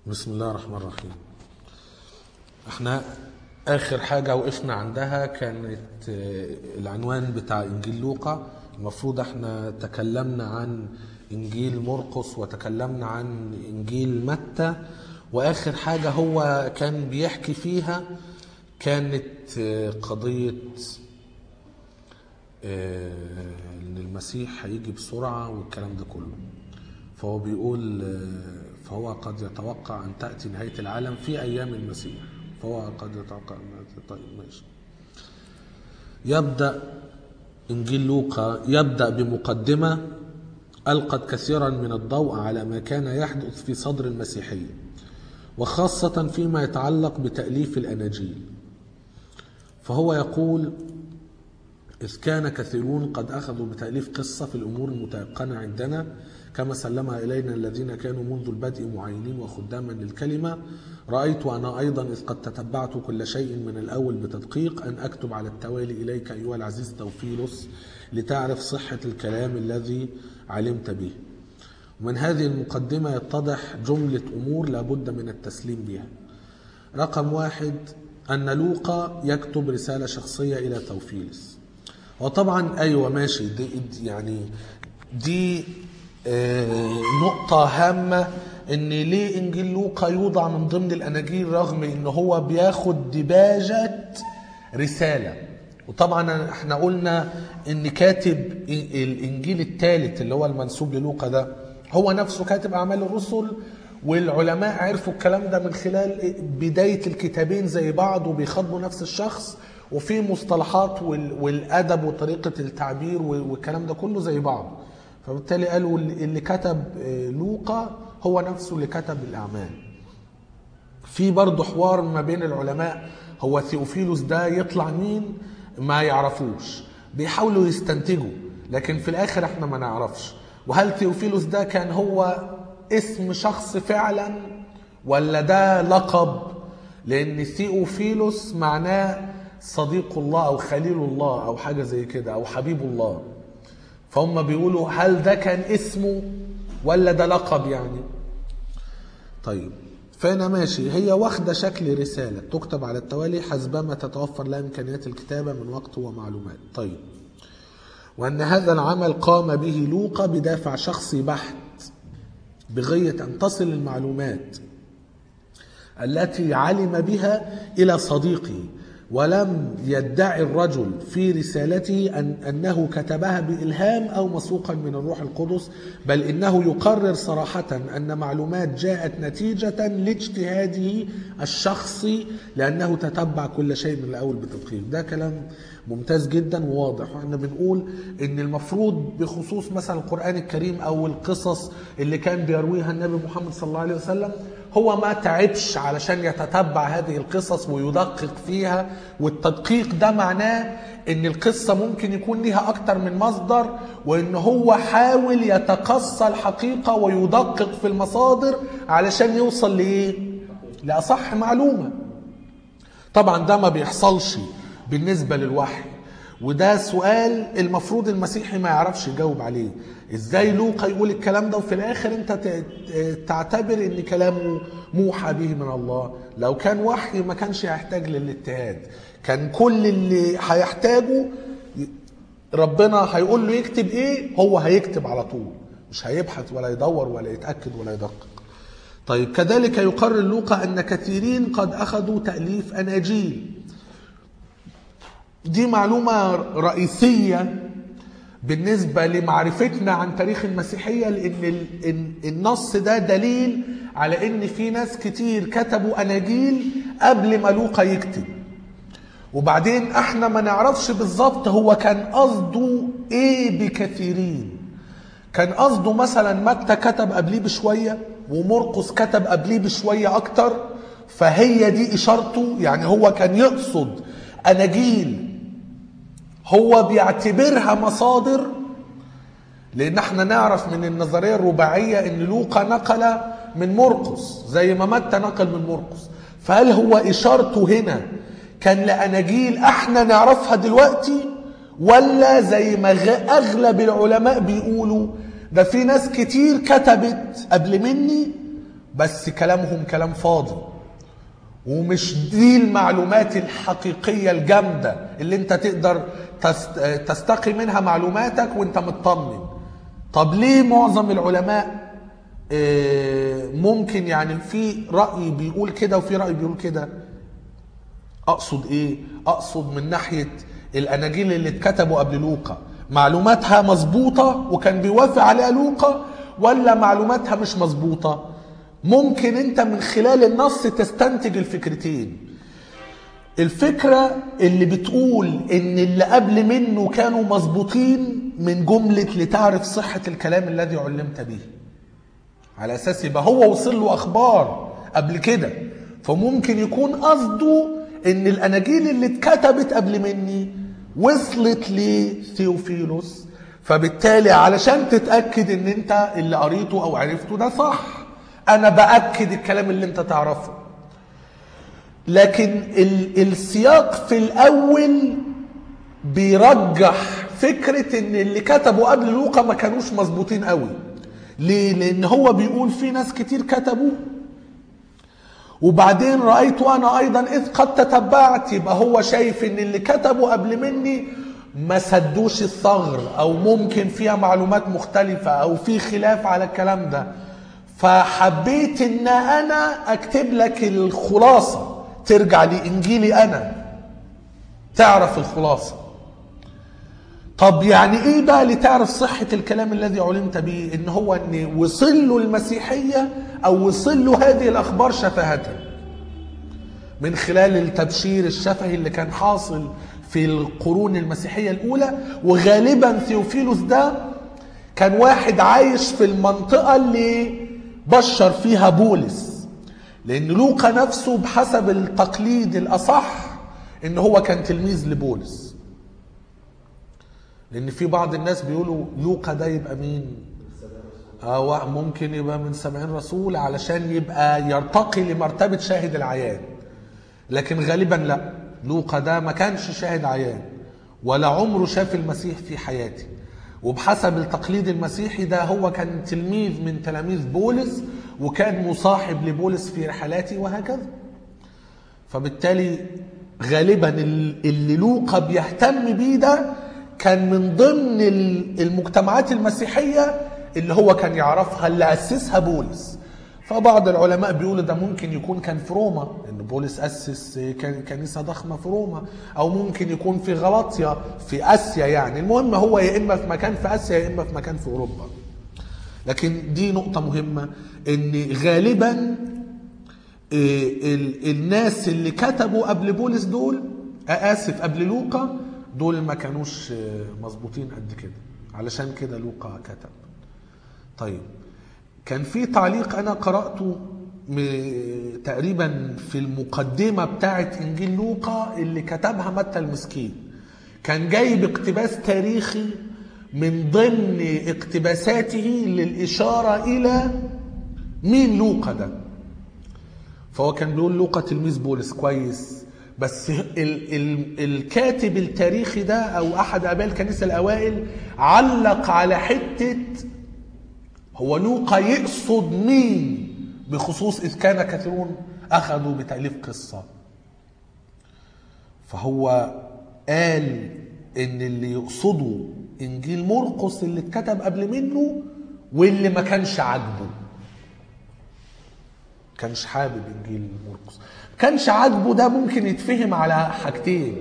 بسم الله الرحمن الرحيم احنا اخر حاجة وقفنا عندها كانت آه، العنوان بتاع انجيل لوقا المفروض احنا تكلمنا عن انجيل مرقس وتكلمنا عن انجيل متى واخر حاجة هو كان بيحكي فيها كانت آه، قضية آه، ان المسيح هيجي بسرعة والكلام ده كله فهو بيقول آه، فهو قد يتوقع ان تاتي نهايه العالم في ايام المسيح فهو قد يتوقع ان طيب ماشي يبدا انجيل لوقا يبدا بمقدمه القت كثيرا من الضوء على ما كان يحدث في صدر المسيحيه وخاصه فيما يتعلق بتاليف الاناجيل فهو يقول إذ كان كثيرون قد أخذوا بتأليف قصة في الأمور المتيقنة عندنا كما سلمها إلينا الذين كانوا منذ البدء معينين وخداما للكلمة رأيت أنا أيضا إذ قد تتبعت كل شيء من الأول بتدقيق أن أكتب على التوالي إليك أيها العزيز توفيلوس لتعرف صحة الكلام الذي علمت به ومن هذه المقدمة يتضح جملة أمور لابد من التسليم بها رقم واحد أن لوقا يكتب رسالة شخصية إلى توفيلس وطبعا أيوة ماشي دي دي- يعني دي آه، نقطة هامة إن ليه إنجيل لوقا يوضع من ضمن الأناجيل رغم إن هو بياخد دباجة رسالة وطبعا احنا قلنا ان كاتب الانجيل الثالث اللي هو المنسوب للوقا ده هو نفسه كاتب اعمال الرسل والعلماء عرفوا الكلام ده من خلال بداية الكتابين زي بعض وبيخاطبوا نفس الشخص وفي مصطلحات وال- والادب وطريقة التعبير والكلام ده كله زي بعض فبالتالي قالوا اللي اللي كتب آه، لوقا هو نفسه اللي كتب الاعمال في برضه حوار ما بين العلماء هو ثيوفيلوس ده يطلع مين ما يعرفوش بيحاولوا يستنتجوا لكن في الاخر احنا ما نعرفش وهل ثيوفيلوس ده كان هو اسم شخص فعلا ولا ده لقب لان ثيوفيلوس معناه صديق الله او خليل الله او حاجه زي كده او حبيب الله فهم بيقولوا هل ده كان اسمه ولا ده لقب يعني طيب فانا ماشي هي واخده شكل رساله تكتب على التوالي حسبما تتوفر لها امكانيات الكتابه من وقت ومعلومات طيب وان هذا العمل قام به لوقا بدافع شخصي بحت بغيه ان تصل المعلومات التي علم بها الى صديقه ولم يدعي الرجل في رسالته أن أنه كتبها بإلهام أو مسوقا من الروح القدس بل إنه يقرر صراحة أن معلومات جاءت نتيجة لاجتهاده الشخصي لأنه تتبع كل شيء من الأول بتدقيق ده كلام ممتاز جدا وواضح واحنا بنقول ان المفروض بخصوص مثلا القرآن الكريم او القصص اللي كان بيرويها النبي محمد صلى الله عليه وسلم هو ما تعبش علشان يتتبع هذه القصص ويدقق فيها والتدقيق ده معناه ان القصة ممكن يكون ليها اكتر من مصدر وان هو حاول يتقصى الحقيقة ويدقق في المصادر علشان يوصل لايه لاصح معلومة طبعا ده ما بيحصلش بالنسبة للوحي وده سؤال المفروض المسيحي ما يعرفش يجاوب عليه ازاي لوقا يقول الكلام ده وفي الاخر انت ت- تعتبر ان كلامه موحى به من الله لو كان وحي ما كانش هيحتاج للاجتهاد كان كل اللي هيحتاجه ربنا هيقول له يكتب ايه هو هيكتب على طول مش هيبحث ولا يدور ولا يتاكد ولا يدقق طيب كذلك يقرر لوقا ان كثيرين قد اخذوا تاليف اناجيل دي معلومه رئيسيه بالنسبه لمعرفتنا عن تاريخ المسيحيه لان ال- إن- النص ده دليل على ان في ناس كتير كتبوا اناجيل قبل ما لوقا يكتب وبعدين احنا ما نعرفش بالظبط هو كان قصده ايه بكثيرين كان قصده مثلا متى كتب قبليه بشويه ومرقس كتب قبليه بشويه اكتر فهي دي اشارته يعني هو كان يقصد اناجيل هو بيعتبرها مصادر لان احنا نعرف من النظريه الرباعيه ان لوقا نقل من مرقس زي ما متى نقل من مرقس فهل هو اشارته هنا كان لاناجيل احنا نعرفها دلوقتي ولا زي ما غ- اغلب العلماء بيقولوا ده في ناس كتير كتبت قبل مني بس كلامهم كلام فاضي ومش دي المعلومات الحقيقية الجامدة اللي انت تقدر تست- تستقي منها معلوماتك وانت مطمن طب ليه معظم العلماء آه، ممكن يعني في رأي بيقول كده وفي رأي بيقول كده اقصد ايه اقصد من ناحيه الاناجيل اللي اتكتبوا قبل لوقا معلوماتها مظبوطه وكان بيوافق عليها لوقا ولا معلوماتها مش مظبوطه ممكن انت من خلال النص تستنتج الفكرتين الفكرة اللي بتقول ان اللي قبل منه كانوا مظبوطين من جملة لتعرف صحة الكلام الذي علمت به على اساس يبقى هو وصل له اخبار قبل كده فممكن يكون قصده ان الاناجيل اللي اتكتبت قبل مني وصلت لثيوفيلوس فبالتالي علشان تتاكد ان انت اللي قريته او عرفته ده صح انا باكد الكلام اللي انت تعرفه لكن ال- السياق في الاول بيرجح فكرة ان اللي كتبوا قبل لوقا ما كانوش مظبوطين قوي ليه؟ لان هو بيقول في ناس كتير كتبوا وبعدين رأيت أنا أيضا إذ قد تتبعت يبقى هو شايف إن اللي كتبوا قبل مني ما سدوش الثغر أو ممكن فيها معلومات مختلفة أو في خلاف على الكلام ده فحبيت إن أنا أكتب لك الخلاصة ترجع لإنجيلي أنا تعرف الخلاصة طب يعني ايه بقى لتعرف صحة الكلام الذي علمت به ان هو ان وصل له المسيحية او وصل له هذه الاخبار شفهة من خلال التبشير الشفهي اللي كان حاصل في القرون المسيحية الاولى وغالبا ثيوفيلوس ده كان واحد عايش في المنطقة اللي بشر فيها بولس لان لوقا نفسه بحسب التقليد الاصح ان هو كان تلميذ لبولس لان في بعض الناس بيقولوا لوقا ده يبقى مين اه ممكن يبقى من سبعين رسول علشان يبقى يرتقي لمرتبة شاهد العيان لكن غالبا لا لوقا ده ما كانش شاهد عيان ولا عمره شاف المسيح في حياته وبحسب التقليد المسيحي ده هو كان تلميذ من تلاميذ بولس وكان مصاحب لبولس في رحلاته وهكذا فبالتالي غالبا اللي لوقا بيهتم بيه ده كان من ضمن المجتمعات المسيحية اللي هو كان يعرفها اللي أسسها بولس فبعض العلماء بيقولوا ده ممكن يكون كان في روما ان بولس اسس كان كنيسه ضخمه في روما او ممكن يكون في غلاطيا في اسيا يعني المهم هو يا اما في مكان في اسيا يا اما في مكان في اوروبا لكن دي نقطه مهمه ان غالبا الناس اللي كتبوا قبل بولس دول اسف قبل لوقا دول ما كانوش مظبوطين قد كده علشان كده لوقا كتب طيب كان في تعليق انا قراته تقريبا في المقدمه بتاعه انجيل لوقا اللي كتبها متى المسكين كان جايب اقتباس تاريخي من ضمن اقتباساته للاشاره الى مين لوقا ده فهو كان بيقول لوقا تلميذ بولس كويس بس ال ال الكاتب التاريخي ده او احد اباء الكنيسه الاوائل علق على حته هو لوقا يقصد مين بخصوص اذ كان كثيرون اخذوا بتاليف قصه فهو قال ان اللي يقصده انجيل مرقس اللي اتكتب قبل منه واللي ما كانش عاجبه كانش حابب انجيل مرقس كانش عاجبه ده ممكن يتفهم على حاجتين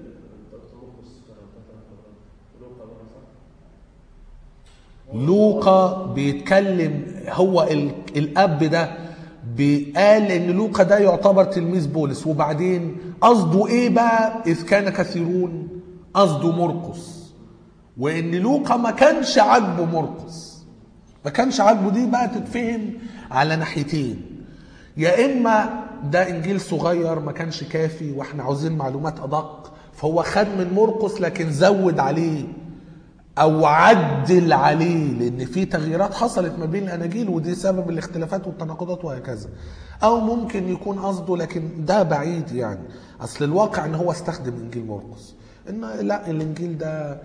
لوقا بيتكلم هو الاب ده قال ان لوقا ده يعتبر تلميذ بولس وبعدين قصده ايه بقى اذ كان كثيرون قصده مرقس وان لوقا ما كانش عاجبه مرقس ما كانش عاجبه دي بقى تتفهم على ناحيتين يا اما ده انجيل صغير ما كانش كافي واحنا عاوزين معلومات ادق فهو خد من مرقس لكن زود عليه او عدل عليه لان في تغييرات حصلت ما بين الاناجيل ودي سبب الاختلافات والتناقضات وهكذا او ممكن يكون قصده لكن ده بعيد يعني اصل الواقع ان هو استخدم انجيل مرقس ان لا الانجيل ده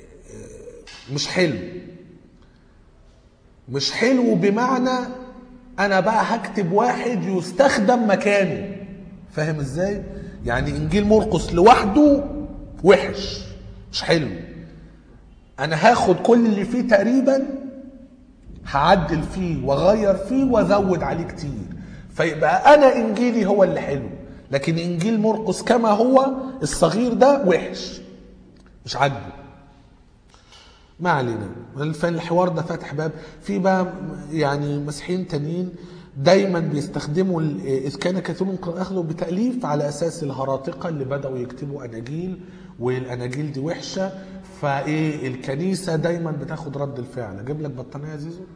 مش حلو مش حلو بمعنى انا بقى هكتب واحد يستخدم مكانه فاهم ازاي يعني انجيل مرقس لوحده وحش مش حلو انا هاخد كل اللي فيه تقريبا هعدل فيه واغير فيه وازود عليه كتير فيبقى انا انجيلي هو اللي حلو لكن انجيل مرقس كما هو الصغير ده وحش مش عاجبه ما علينا فالحوار ده فاتح باب في بقى يعني مسيحيين تانيين دايما بيستخدموا ال- اذ كان كثير من اخذوا بتاليف على اساس الهراطقه اللي بداوا يكتبوا اناجيل والاناجيل دي وحشه فايه الكنيسه دايما بتاخد رد الفعل اجيب لك بطانيه يا زيزو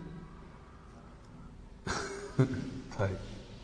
طيب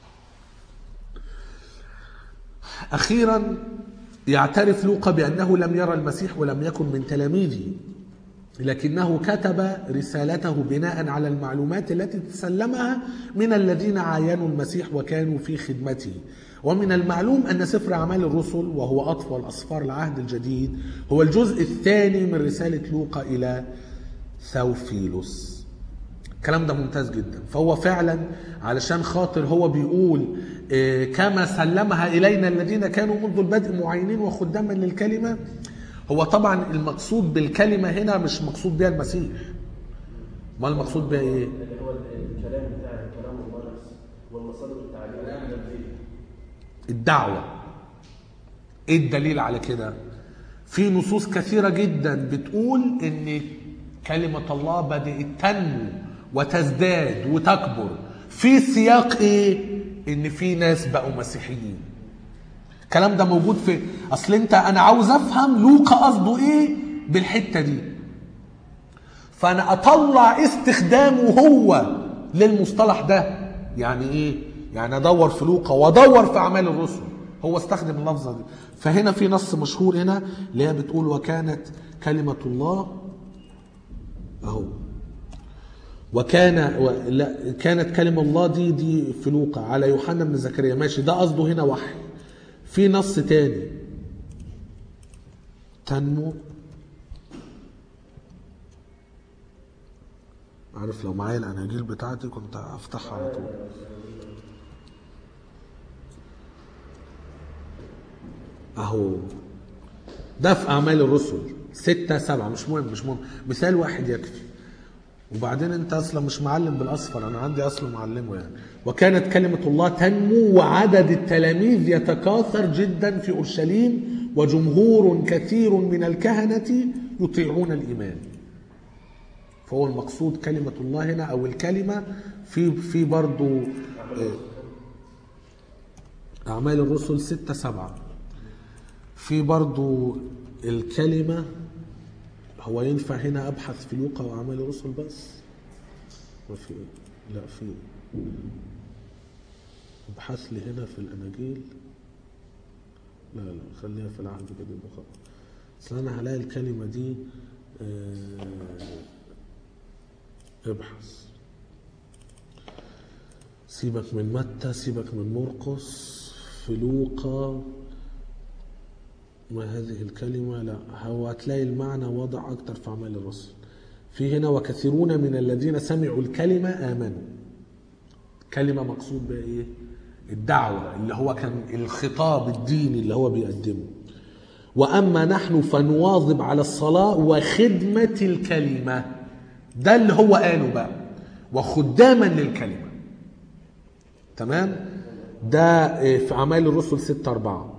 اخيرا يعترف لوقا بانه لم يرى المسيح ولم يكن من تلاميذه لكنه كتب رسالته بناء على المعلومات التي تسلمها من الذين عاينوا المسيح وكانوا في خدمته ومن المعلوم أن سفر أعمال الرسل وهو أطول أسفار العهد الجديد هو الجزء الثاني من رسالة لوقا إلى ثوفيلوس الكلام ده ممتاز جدا فهو فعلا علشان خاطر هو بيقول آه، كما سلمها إلينا الذين كانوا منذ البدء معينين وخداما للكلمة هو طبعا المقصود بالكلمة هنا مش مقصود بها المسيح ما المقصود بها ايه اللي هو الكلام بتاع كلام الله نفسه والمصادر التعليميه النبويه الدعوة ايه الدليل على كده في نصوص كثيرة جدا بتقول ان كلمة الله بدأت تنمو وتزداد وتكبر في سياق ايه ان في ناس بقوا مسيحيين الكلام ده موجود في اصل انت انا عاوز افهم لوقا قصده ايه بالحتة دي فانا اطلع استخدامه هو للمصطلح ده يعني ايه يعني ادور في لوقا وادور في اعمال الرسل هو استخدم اللفظه دي فهنا في نص مشهور هنا اللي هي بتقول وكانت كلمه الله اهو وكان و... لا كانت كلمه الله دي دي في لوقا على يوحنا بن زكريا ماشي ده قصده هنا وحي في نص تاني تنمو عارف لو معايا الاناجيل بتاعتي كنت افتحها على طول اهو ده في اعمال الرسل ستة سبعة مش مهم مش مهم مثال واحد يكفي وبعدين انت اصلا مش معلم بالاصفر انا عندي اصل معلمه يعني وكانت كلمة الله تنمو وعدد التلاميذ يتكاثر جدا في اورشليم وجمهور كثير من الكهنة يطيعون الايمان فهو المقصود كلمة الله هنا أو الكلمة في في برضو آه، أعمال الرسل ستة سبعة في برضو الكلمة هو ينفع هنا أبحث في لوقا وأعمال الرسل بس وفي لا في ابحث لي هنا في الأناجيل لا لا خليها في العهد الجديد وخلاص أصل أنا هلاقي الكلمة دي آه، ابحث سيبك من متى سيبك من مرقس في لوقا ما هذه الكلمة لا هو هتلاقي المعنى واضح أكتر في أعمال الرسل في هنا وكثيرون من الذين سمعوا الكلمة آمنوا كلمة مقصود بها إيه الدعوة اللي هو كان الخطاب الديني اللي هو بيقدمه وأما نحن فنواظب على الصلاة وخدمة الكلمة ده اللي هو قاله بقى وخداما للكلمة تمام ده آه، في أعمال الرسل 6 4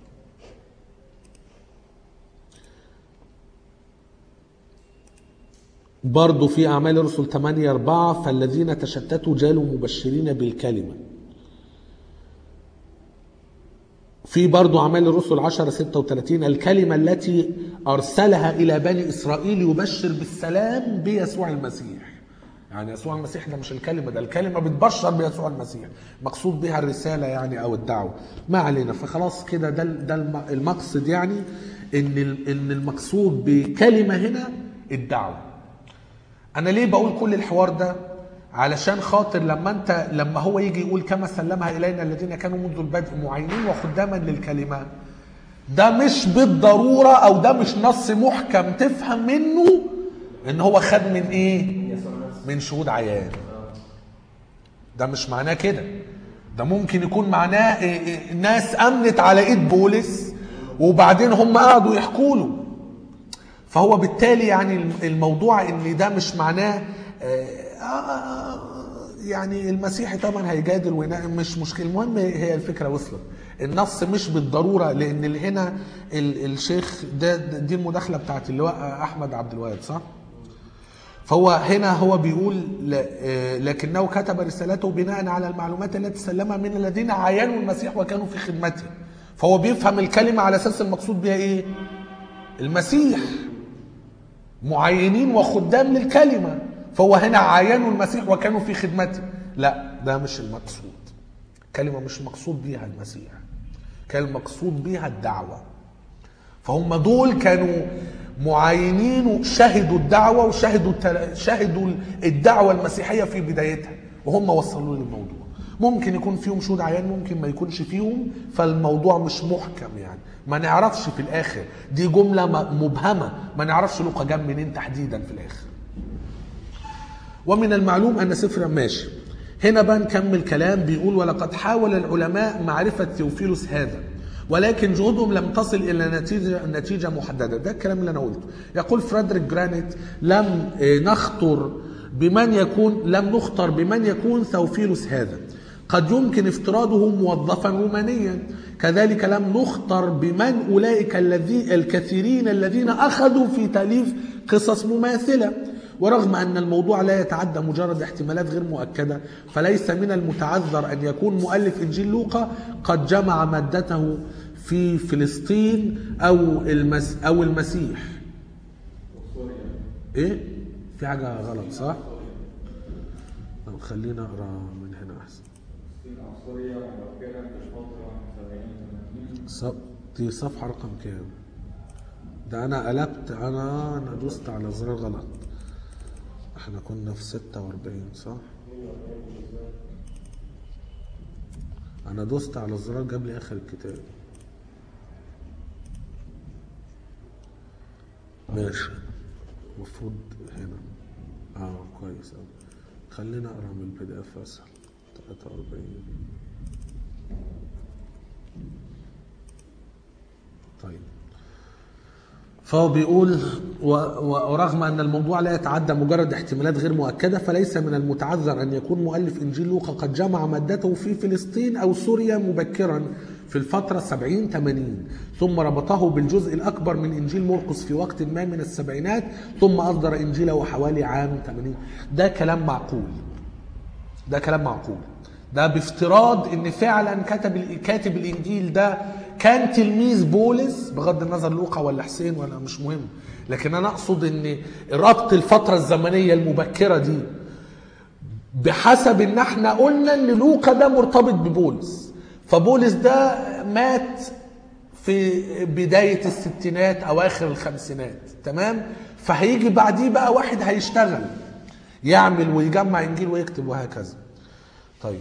برضو في أعمال الرسل 8 4 فالذين تشتتوا جالوا مبشرين بالكلمة في برضو أعمال الرسل 10 36 الكلمة التي أرسلها إلى بني إسرائيل يبشر بالسلام بيسوع المسيح يعني يسوع المسيح ده مش الكلمة ده الكلمة بتبشر بيسوع المسيح مقصود بها الرسالة يعني أو الدعوة ما علينا فخلاص كده ده ده الم- المقصد يعني إن ال- إن المقصود بكلمة هنا الدعوة انا ليه بقول كل الحوار ده علشان خاطر لما انت لما هو يجي يقول كما سلمها الينا الذين كانوا منذ البدء معينين وخداما للكلمات ده مش بالضروره او ده مش نص محكم تفهم منه ان هو خد من ايه يسوع نفسه من شهود عيان ده مش معناه كده ده ممكن يكون معناه إيه إيه ناس امنت على ايد بولس وبعدين هم قعدوا يحكوا له فهو بالتالي يعني الموضوع ان ده مش معناه آه، آه، يعني المسيحي طبعا هيجادل وينا- مش مشكله المهم هي الفكره وصلت النص مش بالضروره لان اللي هنا ال- الشيخ ده ده- دي المداخله بتاعت اللواء احمد عبد الوهاب صح؟ فهو هنا هو بيقول ل- آه، لكنه كتب رسالته بناء على المعلومات التي سلمها من الذين عاينوا المسيح وكانوا في خدمته فهو بيفهم الكلمة على أساس المقصود بها إيه المسيح معينين وخدام للكلمة فهو هنا عاينوا المسيح وكانوا في خدمته لا ده مش المقصود كلمة مش مقصود بيها المسيح كان المقصود بيها الدعوة فهم دول كانوا معاينين وشهدوا الدعوة وشهدوا التل... شهدوا الدعوة المسيحية في بدايتها وهم وصلوا للموضوع ممكن يكون فيهم شهود عيان ممكن ما يكونش فيهم فالموضوع مش محكم يعني ما نعرفش في الآخر دي جملة م- مبهمة ما نعرفش لوقا جاب منين تحديدا في الآخر ومن المعلوم أن سفر ماشي هنا بقى نكمل كلام بيقول ولقد حاول العلماء معرفة ثيوفيلوس هذا ولكن جهودهم لم تصل إلى نتيجة, نتيجة محددة ده الكلام اللي أنا قلته يقول فريدريك جرانيت لم آه، نخطر بمن يكون لم نخطر بمن يكون ثوفيلوس هذا قد يمكن افتراضه موظفا رومانيا كذلك لم نخطر بمن أولئك الذي الكثيرين الذين أخذوا في تأليف قصص مماثلة ورغم أن الموضوع لا يتعدى مجرد احتمالات غير مؤكدة فليس من المتعذر أن يكون مؤلف إنجيل لوقا قد جمع مادته في فلسطين أو المس أو المسيح إيه؟ في حاجة غلط صح؟ طب خلينا أقرأ من هنا أحسن العنصرية مبكرا في الفترة 70 80 ص- دي صفحة رقم كام؟ ده أنا قلبت أنا أنا دوست على زرار غلط احنا كنا في 46 صح؟ أنا دوست على الزرار جاب لي آخر الكتاب ماشي المفروض هنا اه كويس أوي خلينا أقرأ من البي دي إف أسهل 43 طيب فهو بيقول و- و- ورغم ان الموضوع لا يتعدى مجرد احتمالات غير مؤكده فليس من المتعذر ان يكون مؤلف انجيل لوقا قد جمع مادته في فلسطين او سوريا مبكرا في الفتره 70 80 ثم ربطه بالجزء الاكبر من انجيل مرقس في وقت ما من السبعينات ثم اصدر انجيله حوالي عام 80 ده كلام معقول ده كلام معقول ده بافتراض ان فعلا كتب كاتب الانجيل ده كان تلميذ بولس بغض النظر لوقا ولا حسين ولا مش مهم لكن انا اقصد ان ربط الفتره الزمنيه المبكره دي بحسب ان احنا قلنا ان لوقا ده مرتبط ببولس فبولس ده مات في بداية الستينات أواخر الخمسينات تمام فهيجي بعديه بقى واحد هيشتغل يعمل ويجمع إنجيل ويكتب وهكذا طيب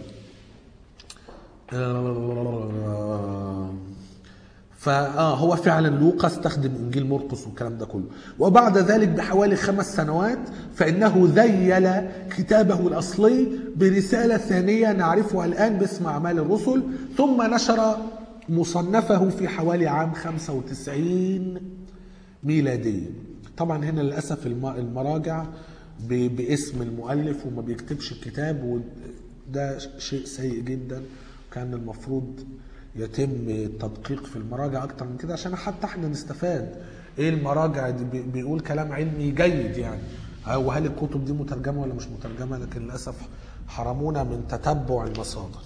فآه هو فعلا لوقا استخدم انجيل مرقس والكلام ده كله وبعد ذلك بحوالي خمس سنوات فانه ذيل كتابه الاصلي برساله ثانيه نعرفها الان باسم اعمال الرسل ثم نشر مصنفه في حوالي عام 95 ميلادية طبعا هنا للأسف الم- المراجع ب- باسم المؤلف وما بيكتبش الكتاب وده شيء سيء جدا كان المفروض يتم التدقيق في المراجع اكتر من كده عشان حتى احنا نستفاد ايه المراجع دي بي- بيقول كلام علمي جيد يعني او هل الكتب دي مترجمه ولا مش مترجمه لكن للاسف حرمونا من تتبع المصادر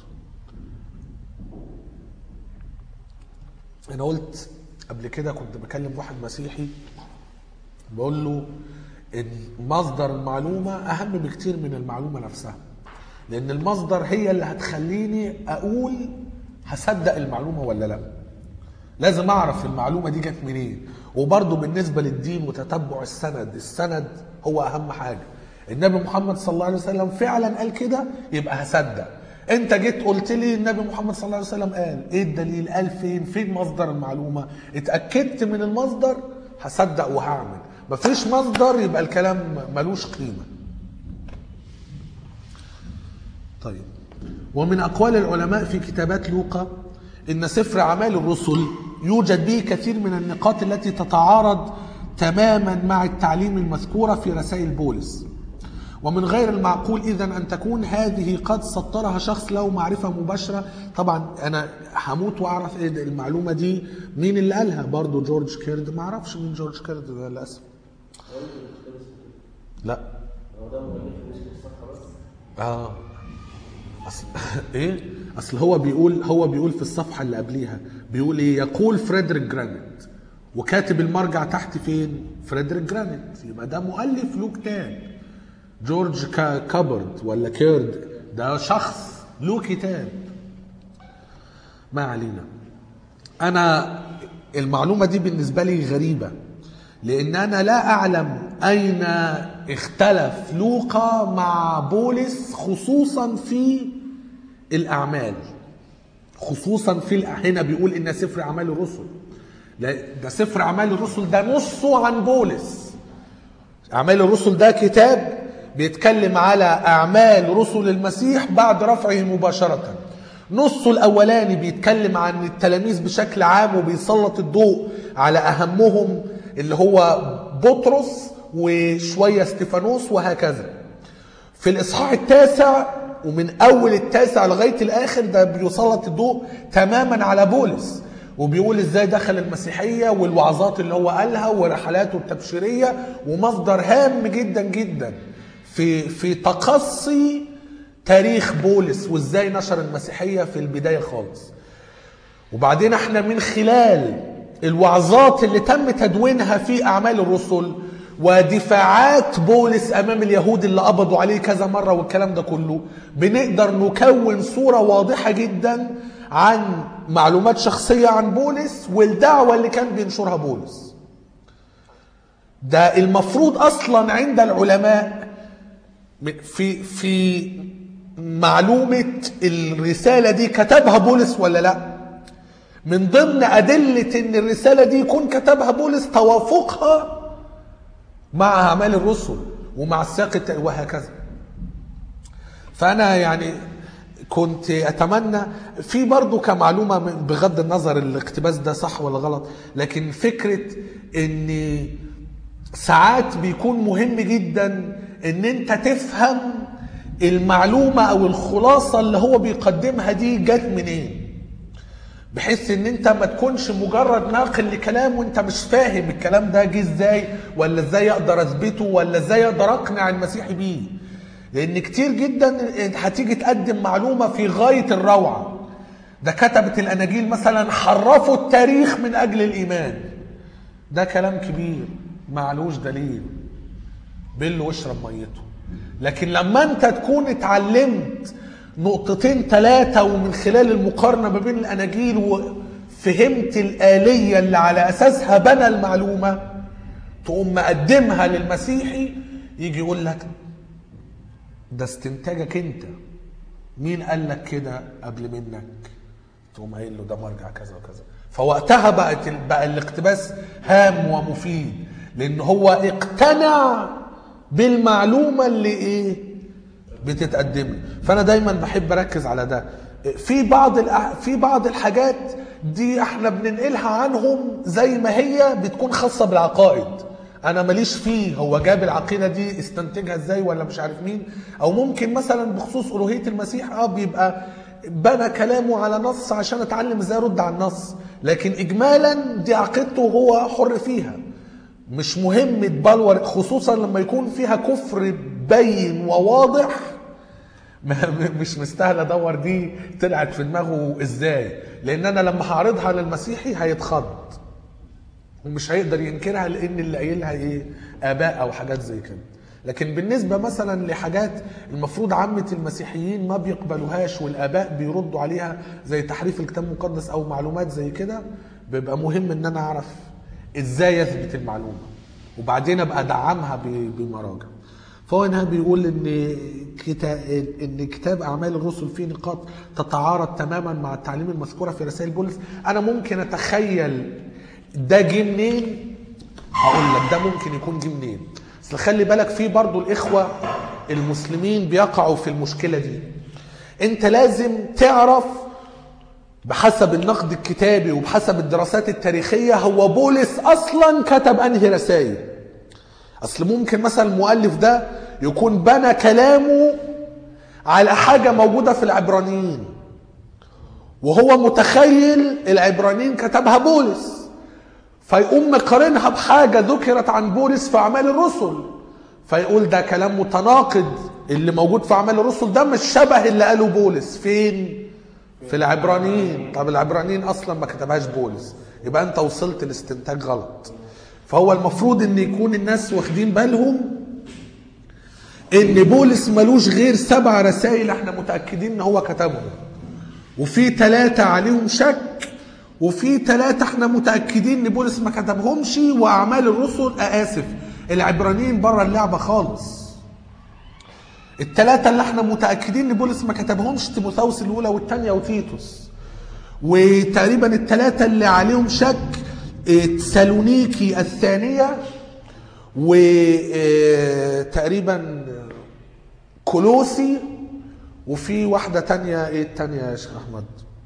انا قلت قبل كده كنت بكلم واحد مسيحي بقول له ان مصدر المعلومه اهم بكتير من المعلومه نفسها لان المصدر هي اللي هتخليني اقول هصدق المعلومه ولا لا لازم اعرف المعلومه دي جت منين وبرضه بالنسبه للدين وتتبع السند السند هو اهم حاجه النبي محمد صلى الله عليه وسلم فعلا قال كده يبقى هصدق انت جيت قلت لي النبي محمد صلى الله عليه وسلم قال ايه الدليل قال فين فين مصدر المعلومه اتاكدت من المصدر هصدق وهعمل مفيش مصدر يبقى الكلام ملوش قيمه طيب ومن أقوال العلماء في كتابات لوقا إن سفر أعمال الرسل يوجد به كثير من النقاط التي تتعارض تماما مع التعليم المذكورة في رسائل بولس ومن غير المعقول إذا أن تكون هذه قد سطرها شخص له معرفة مباشرة طبعا أنا هموت وأعرف إيه ده المعلومة دي مين اللي قالها برضو جورج كيرد ما أعرفش مين جورج كيرد ده للأسف لا هو ده مؤلف مش في الصفحه بس اه اصل ايه اصل هو بيقول هو بيقول في الصفحه اللي قبليها بيقول ايه يقول فريدريك جرانيت وكاتب المرجع تحت فين فريدريك جرانيت يبقى ده مؤلف له كتاب جورج كا- كابرد ولا كيرد ده شخص له كتاب ما علينا انا المعلومه دي بالنسبه لي غريبه لان انا لا اعلم اين اختلف لوقا مع بولس خصوصا في الاعمال خصوصا في الأ- هنا بيقول ان سفر اعمال الرسل لا ده سفر اعمال الرسل ده نصه عن بولس اعمال الرسل ده كتاب بيتكلم على اعمال رسل المسيح بعد رفعه مباشره نصه الاولاني بيتكلم عن التلاميذ بشكل عام وبيسلط الضوء على اهمهم اللي هو بطرس وشويه استفانوس وهكذا في الاصحاح التاسع ومن اول التاسع لغايه الاخر ده بيسلط الضوء تماما على بولس وبيقول ازاي دخل المسيحيه والوعظات اللي هو قالها ورحلاته التبشيريه ومصدر هام جدا جدا في في تقصي تاريخ بولس وازاي نشر المسيحيه في البدايه خالص وبعدين احنا من خلال الوعظات اللي تم تدوينها في اعمال الرسل ودفاعات بولس امام اليهود اللي قبضوا عليه كذا مره والكلام ده كله بنقدر نكون صوره واضحه جدا عن معلومات شخصيه عن بولس والدعوه اللي كان بينشرها بولس ده المفروض اصلا عند العلماء في في معلومه الرساله دي كتبها بولس ولا لا من ضمن أدلة إن الرسالة دي يكون كتبها بولس توافقها مع أعمال الرسل ومع السياق الت- وهكذا فأنا يعني كنت أتمنى في برضو كمعلومة من- بغض النظر الاقتباس ده صح ولا غلط لكن فكرة إن ساعات بيكون مهم جدا إن أنت تفهم المعلومة أو الخلاصة اللي هو بيقدمها دي جت منين بحيث ان انت ما تكونش مجرد ناقل لكلام وانت مش فاهم الكلام ده جه ازاي ولا ازاي اقدر اثبته ولا ازاي اقدر اقنع المسيحي بيه لان كتير جدا هتيجي تقدم معلومه في غايه الروعه ده كتبة الاناجيل مثلا حرفوا التاريخ من اجل الايمان ده كلام كبير معلوش دليل بل واشرب ميته لكن لما انت تكون اتعلمت نقطتين ثلاثة ومن خلال المقارنة ما بين الأناجيل وفهمت الآلية اللي على أساسها بنى المعلومة تقوم مقدمها للمسيحي يجي يقول لك ده استنتاجك انت مين قال لك كده قبل منك تقوم قايل له ده مرجع كذا وكذا فوقتها بقت ال- بقى الاقتباس هام ومفيد لان هو اقتنع بالمعلومه اللي ايه بتتقدم له فانا دايما بحب اركز على ده في بعض الأح- في بعض الحاجات دي احنا بننقلها عنهم زي ما هي بتكون خاصه بالعقائد انا ماليش فيه هو جاب العقيده دي استنتجها ازاي ولا مش عارف مين او ممكن مثلا بخصوص الوهيه المسيح اه بيبقى بنى كلامه على نص عشان اتعلم ازاي ارد على النص لكن اجمالا دي عقيدته وهو حر فيها مش مهم تبلور خصوصا لما يكون فيها كفر بين وواضح ما- مش مستاهل ادور دي طلعت في دماغه ازاي لان انا لما هعرضها للمسيحي هيتخض ومش هيقدر ينكرها لان اللي قايلها ايه اباء او حاجات زي كده لكن بالنسبه مثلا لحاجات المفروض عامه المسيحيين ما بيقبلوهاش والاباء بيردوا عليها زي تحريف الكتاب المقدس او معلومات زي كده بيبقى مهم ان انا اعرف ازاي اثبت المعلومه وبعدين ابقى ادعمها ب- بمراجع فهو هنا بيقول ان كتاب ان كتاب اعمال الرسل فيه نقاط تتعارض تماما مع التعليم المذكوره في رسائل بولس انا ممكن اتخيل ده جه منين هقول لك ده ممكن يكون جه منين بس خلي بالك في برضو الاخوه المسلمين بيقعوا في المشكله دي انت لازم تعرف بحسب النقد الكتابي وبحسب الدراسات التاريخية هو بولس أصلا كتب أنهي رسائل أصل ممكن مثلا المؤلف ده يكون بنى كلامه على حاجة موجودة في العبرانيين وهو متخيل العبرانيين كتبها بولس فيقوم مقارنها بحاجة ذكرت عن بولس في أعمال الرسل فيقول ده كلام متناقض اللي موجود في أعمال الرسل ده مش شبه اللي قاله بولس فين؟ في العبرانيين طب العبرانيين أصلا ما كتبهاش بولس يبقى أنت وصلت لاستنتاج غلط فهو المفروض ان يكون الناس واخدين بالهم ان بولس ملوش غير سبع رسائل احنا متاكدين ان هو كتبهم وفي ثلاثه عليهم شك وفي ثلاثه احنا متاكدين ان بولس ما كتبهمش واعمال الرسل اسف العبرانيين بره اللعبه خالص الثلاثه اللي احنا متاكدين ان بولس ما كتبهمش تيموثاوس الاولى والثانيه وتيتوس وتقريبا الثلاثه اللي عليهم شك تسالونيكي الثانية وتقريبا كولوسي وفي واحدة تانية ايه التانية يا شيخ احمد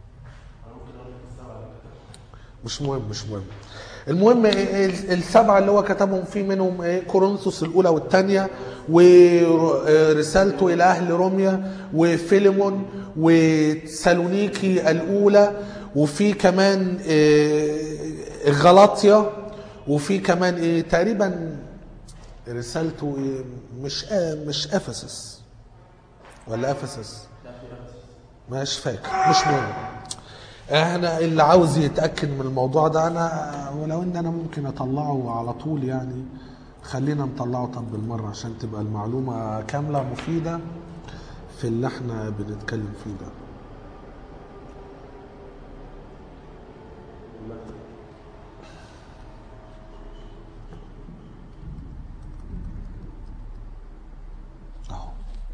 مش مهم مش مهم المهم ال- السبعة اللي هو كتبهم في منهم ايه كورنثوس الأولى والثانية ورسالته إلى أهل روميا وفيليمون وسالونيكي الأولى وفي كمان إيه غلاطيا وفي كمان ايه تقريبا رسالته إيه مش آه مش افسس ولا افسس مش فاكر مش مهم احنا اللي عاوز يتاكد من الموضوع ده انا ولو ان انا ممكن اطلعه على طول يعني خلينا نطلعه طب بالمره عشان تبقى المعلومه كامله مفيده في اللي احنا بنتكلم فيه ده اهو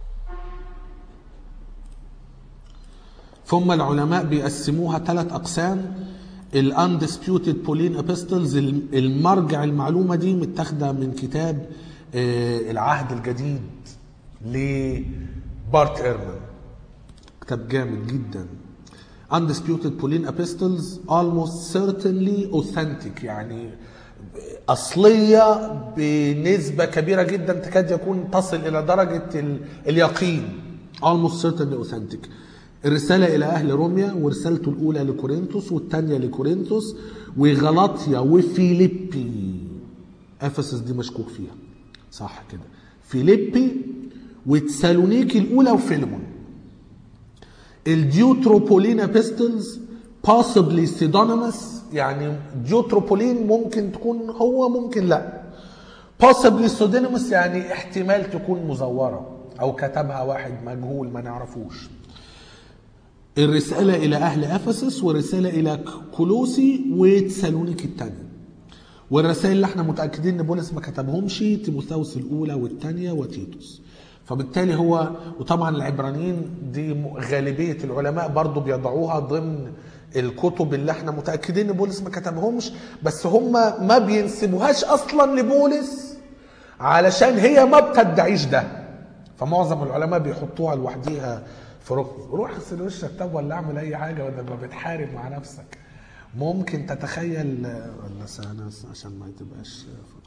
ثم العلماء بيقسموها ثلاث اقسام الاندسبيوتد بولين ابيستلز المرجع المعلومه دي متاخده من كتاب آه، العهد الجديد لبارت ايرمان كتاب جامد جدا undisputed Pauline epistles almost certainly authentic يعني أصلية بنسبة كبيرة جدا تكاد يكون تصل إلى درجة ال- اليقين almost certainly authentic الرسالة إلى أهل روميا ورسالته الأولى لكورنثوس والثانية لكورنثوس وغلاطيا وفيليبي أفسس دي مشكوك فيها صح كده فيليبي وتسالونيكي الأولى وفيلمون الديوتروبولين ابيستلز possibly synonymous يعني ديوتروبولين ممكن تكون هو ممكن لا possibly synonymous يعني احتمال تكون مزورة أو كتبها واحد مجهول ما نعرفوش الرسالة إلى أهل أفسس والرسالة إلى كولوسي وتسالونيك الثانية والرسائل اللي احنا متأكدين إن بولس ما كتبهمش تيموثاوس الأولى والثانية وتيتوس فبالتالي هو وطبعا العبرانيين دي م- غالبية العلماء برضو بيضعوها ضمن الكتب اللي احنا متأكدين ان بولس ما كتبهمش بس هم ما بينسبوهاش اصلا لبولس علشان هي ما بتدعيش ده فمعظم العلماء بيحطوها لوحديها في ركن روح اغسل وشك طب ولا اعمل اي حاجه ولا ما بتحارب مع نفسك ممكن تتخيل ولا سنة عشان ما تبقاش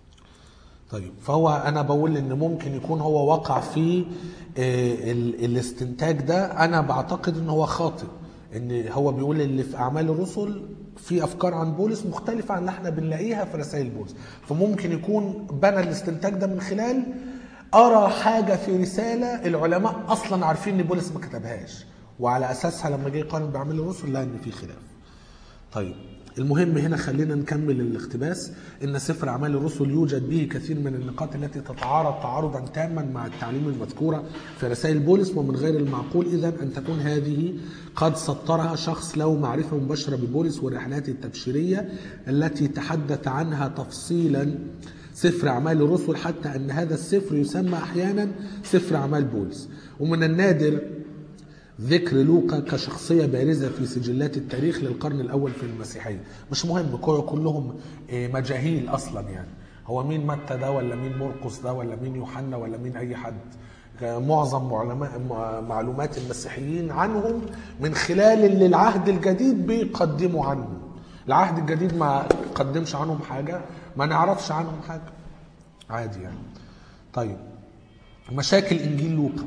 طيب فهو انا بقول ان ممكن يكون هو وقع في آه، ال- الاستنتاج ده انا بعتقد ان هو خاطئ ان هو بيقول اللي في اعمال الرسل في افكار عن بولس مختلفه عن اللي احنا بنلاقيها في رسائل بولس فممكن يكون بنى الاستنتاج ده من خلال ارى حاجه في رساله العلماء اصلا عارفين ان بولس ما كتبهاش وعلى اساسها لما جه يقارن باعمال الرسل لقى ان في خلاف طيب المهم هنا خلينا نكمل الاقتباس ان سفر اعمال الرسل يوجد به كثير من النقاط التي تتعارض تعارضا تاما مع التعليم المذكوره في رسائل بولس ومن غير المعقول اذا ان تكون هذه قد سطرها شخص له معرفه مباشره ببولس والرحلات التبشيريه التي تحدث عنها تفصيلا سفر اعمال الرسل حتى ان هذا السفر يسمى احيانا سفر اعمال بولس ومن النادر ذكر لوقا كشخصية بارزة في سجلات التاريخ للقرن الأول في المسيحية مش مهم كل- كلهم إيه، مجاهيل أصلا يعني هو مين متى ده ولا مين مرقس ده ولا مين يوحنا ولا مين أي حد معظم معلما- مع- معلومات المسيحيين عنهم من خلال اللي العهد الجديد بيقدموا عنهم العهد الجديد ما قدمش عنهم حاجة ما نعرفش عنهم حاجة عادي يعني طيب مشاكل إنجيل لوقا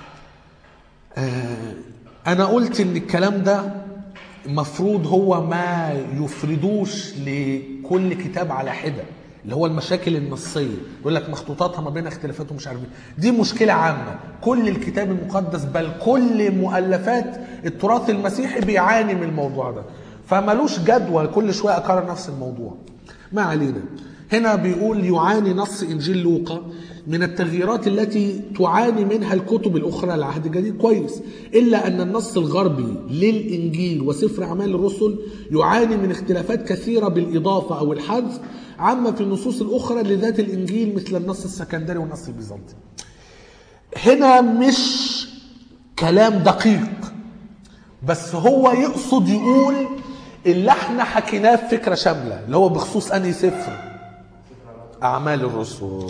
آه، انا قلت ان الكلام ده المفروض هو ما يفردوش لكل كتاب على حده اللي هو المشاكل النصيه يقول لك مخطوطاتها ما بين اختلافات ومش عارف إيه. دي مشكله عامه كل الكتاب المقدس بل كل مؤلفات التراث المسيحي بيعاني من الموضوع ده فمالوش جدوى كل شويه اكرر نفس الموضوع ما علينا هنا بيقول يعاني نص انجيل لوقا من التغييرات التي تعاني منها الكتب الاخرى العهد الجديد كويس الا ان النص الغربي للانجيل وسفر اعمال الرسل يعاني من اختلافات كثيره بالاضافه او الحذف عما في النصوص الاخرى لذات الانجيل مثل النص السكندري والنص البيزنطي هنا مش كلام دقيق بس هو يقصد يقول اللي احنا حكيناه في فكره شامله اللي هو بخصوص انهي سفر اعمال الرسل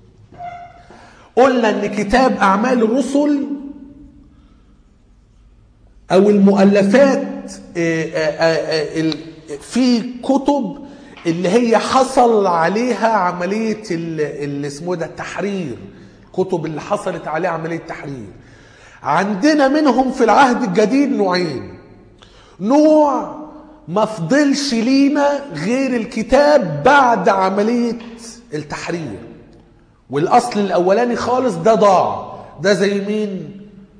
قلنا ان كتاب اعمال الرسل او المؤلفات آه، آه، آه، ال- في كتب اللي هي حصل عليها عمليه ال- اللي اسمه ده التحرير كتب اللي حصلت عليها عمليه تحرير عندنا منهم في العهد الجديد نوعين نوع ما فضلش لينا غير الكتاب بعد عمليه التحرير والاصل الاولاني خالص ده ضاع ده زي مين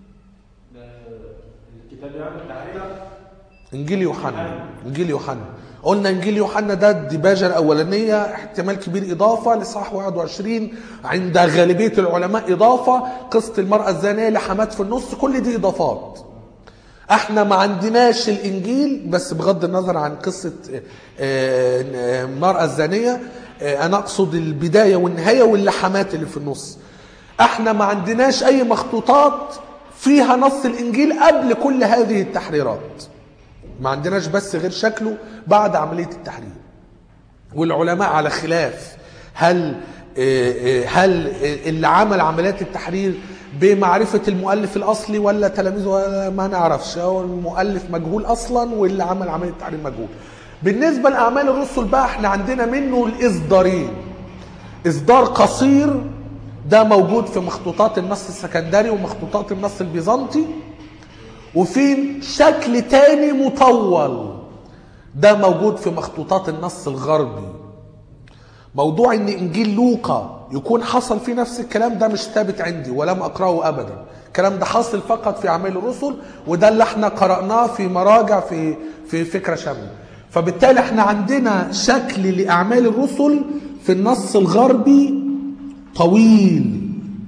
الكتاب يعني التحرير انجيل يوحنا انجيل يوحنا قلنا انجيل يوحنا ده الديباجه الاولانيه احتمال كبير اضافه لصح 21 عند غالبيه العلماء اضافه قصه المراه الزانيه لحمات في النص كل دي اضافات احنا ما عندناش الانجيل بس بغض النظر عن قصه آه، آه، المراه الزانيه آه، انا اقصد البدايه والنهايه واللحمات اللي في النص احنا ما عندناش اي مخطوطات فيها نص الانجيل قبل كل هذه التحريرات ما عندناش بس غير شكله بعد عمليه التحرير والعلماء على خلاف هل آه، آه، هل آه، اللي عمل عمليات التحرير بمعرفة المؤلف الأصلي ولا تلاميذه ولا ما نعرفش هو المؤلف مجهول أصلا واللي عمل عملية التحرير مجهول بالنسبة لأعمال الرسل بقى احنا عندنا منه الإصدارين إصدار قصير ده موجود في مخطوطات النص السكندري ومخطوطات النص البيزنطي وفي شكل تاني مطول ده موجود في مخطوطات النص الغربي موضوع ان انجيل لوقا يكون حصل فيه نفس الكلام ده مش ثابت عندي ولم اقراه ابدا الكلام ده حاصل فقط في اعمال الرسل وده اللي احنا قراناه في مراجع في في فكره شامله فبالتالي احنا عندنا شكل لاعمال الرسل في النص الغربي طويل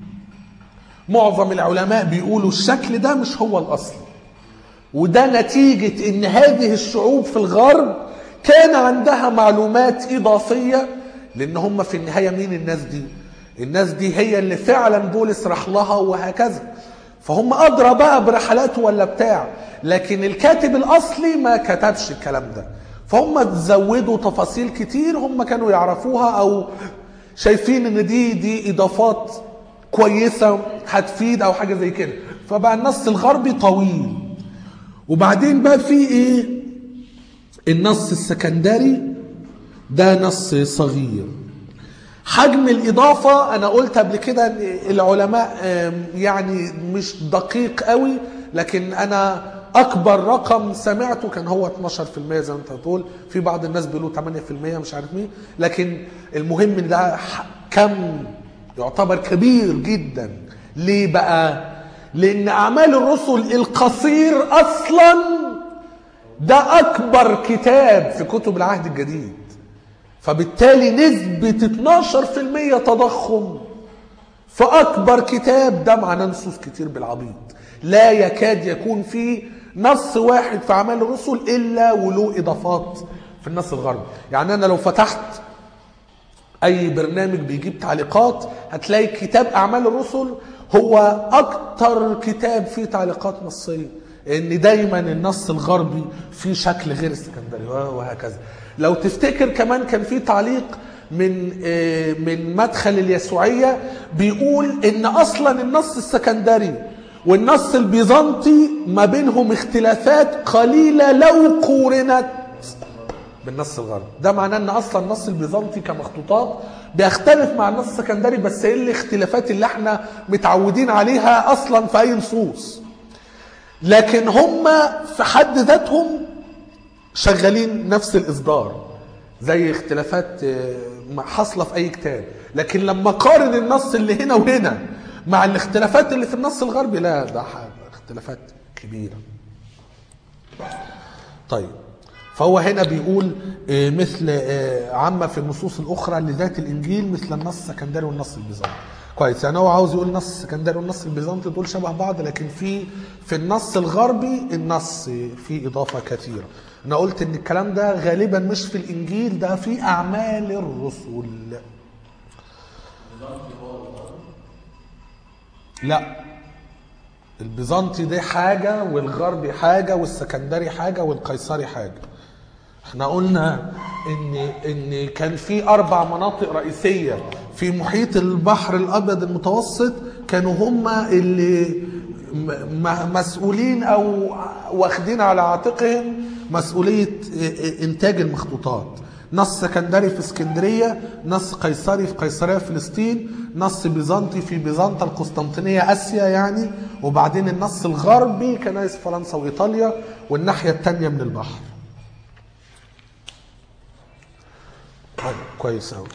معظم العلماء بيقولوا الشكل ده مش هو الاصل وده نتيجة ان هذه الشعوب في الغرب كان عندها معلومات اضافية لان هم في النهاية مين الناس دي الناس دي هي اللي فعلا بولس راح لها وهكذا فهم ادرى بقى برحلاته ولا بتاع لكن الكاتب الاصلي ما كتبش الكلام ده فهم زودوا تفاصيل كتير هم كانوا يعرفوها او شايفين ان دي دي اضافات كويسة هتفيد او حاجة زي كده فبقى النص الغربي طويل وبعدين بقى في ايه النص السكندري ده نص صغير حجم الإضافة أنا قلت قبل كده إن العلماء آم، يعني مش دقيق قوي لكن أنا أكبر رقم سمعته كان هو 12% زي ما أنت بتقول في بعض الناس بيقولوا 8% مش عارف مين لكن المهم إن ده ح- كم يعتبر كبير جدا ليه بقى؟ لأن أعمال الرسل القصير أصلا ده أكبر كتاب في كتب العهد الجديد فبالتالي نسبة 12% تضخم في أكبر كتاب ده معناه نصوص كتير بالعبيط لا يكاد يكون فيه نص واحد في أعمال الرسل إلا وله إضافات في النص الغربي يعني أنا لو فتحت اي برنامج بيجيب تعليقات هتلاقي كتاب اعمال الرسل هو اكتر كتاب فيه تعليقات نصيه ان دايما النص الغربي فيه شكل غير السكندري وهكذا لو تفتكر كمان كان في تعليق من آه، من مدخل اليسوعيه بيقول ان اصلا النص السكندري والنص البيزنطي ما بينهم اختلافات قليله لو قورنت بالنص الغربي ده معناه ان اصلا النص البيزنطي كمخطوطات بيختلف مع النص السكندري بس ايه الاختلافات اللي احنا متعودين عليها اصلا في اي نصوص لكن هم في حد ذاتهم شغالين نفس الاصدار زي اختلافات آه، حاصله في اي كتاب لكن لما قارن النص اللي هنا وهنا مع الاختلافات اللي في النص الغربي لا ده ح- اختلافات كبيره طيب فهو هنا بيقول آه، مثل آه، عامة في النصوص الأخرى لذات الإنجيل مثل النص السكندري والنص البيزنطي كويس يعني هو عاوز يقول النص السكندري والنص البيزنطي دول شبه بعض لكن في في النص الغربي النص فيه إضافة كثيرة أنا قلت إن الكلام ده غالبا مش في الإنجيل ده في أعمال الرسل لا البيزنطي دي حاجة والغربي حاجة والسكندري حاجة والقيصري حاجة احنا قلنا ان ان كان في اربع مناطق رئيسيه في محيط البحر الابيض المتوسط كانوا هم اللي م- م- مسؤولين او واخدين على عاتقهم مسؤوليه ا- ا- انتاج المخطوطات نص سكندري في اسكندريه نص قيصري في قيصريه فلسطين نص بيزنطي في بيزنطة القسطنطينيه اسيا يعني وبعدين النص الغربي كنائس فرنسا وايطاليا والناحيه الثانيه من البحر طيب كويس أوي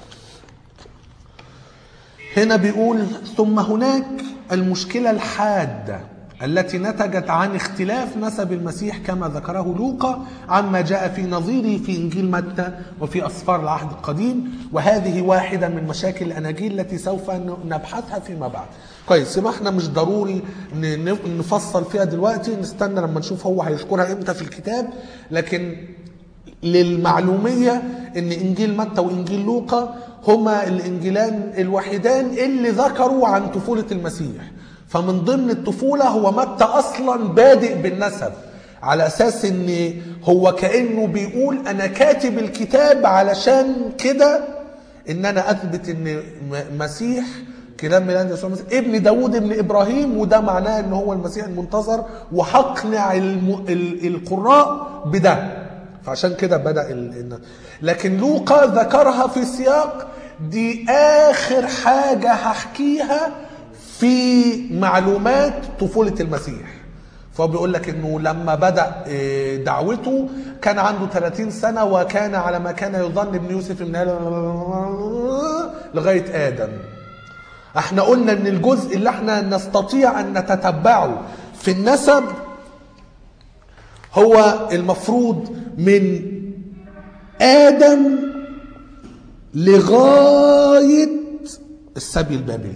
هنا بيقول ثم هناك المشكلة الحادة التي نتجت عن اختلاف نسب المسيح كما ذكره لوقا عما جاء في نظيره في انجيل متى وفي اسفار العهد القديم وهذه واحده من مشاكل الاناجيل التي سوف نبحثها فيما بعد. كويس يبقى احنا مش ضروري ن- ن- نفصل فيها دلوقتي نستنى لما نشوف هو هيذكرها امتى في الكتاب لكن للمعلومية ان انجيل متى وانجيل لوقا هما الانجيلان الوحيدان اللي ذكروا عن طفولة المسيح فمن ضمن الطفولة هو متى اصلا بادئ بالنسب على اساس ان هو كأنه بيقول انا كاتب الكتاب علشان كده ان انا اثبت ان م- مسيح كلام ميلاد يسوع المسيح ابن داوود ابن ابراهيم وده معناه ان هو المسيح المنتظر وهقنع الم... ال... القراء بده فعشان كده بدا ال... ال- لكن لوقا ذكرها في سياق دي اخر حاجه هحكيها في معلومات طفوله المسيح فهو بيقول لك انه لما بدا آه، دعوته كان عنده 30 سنه وكان على ما كان يظن ابن يوسف من لغايه ادم احنا قلنا ان الجزء اللي احنا نستطيع ان نتتبعه في النسب هو المفروض من ادم لغايه السبي البابلي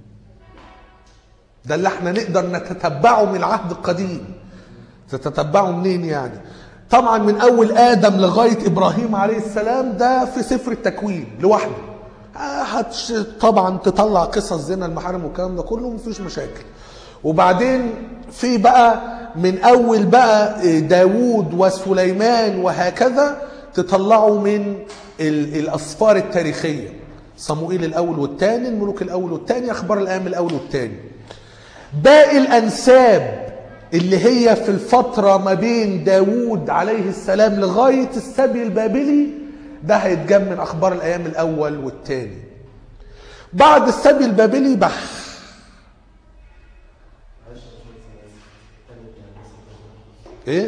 ده اللي احنا نقدر نتتبعه من العهد القديم تتتبعه منين يعني طبعا من اول ادم لغايه ابراهيم عليه السلام ده في سفر التكوين لوحده آه، هتش طبعا تطلع قصص زنا المحارم والكلام ده كله مفيش مشاكل وبعدين في بقى من اول بقى داوود وسليمان وهكذا تطلعوا من ال- الاسفار التاريخيه صموئيل الاول والثاني الملوك الاول والثاني اخبار الايام الاول والثاني باقي الأنساب اللي هي في الفترة ما بين داوود عليه السلام لغاية السبي البابلي ده هيتجمع من أخبار الأيام الأول والثاني بعد السبي البابلي بح ايه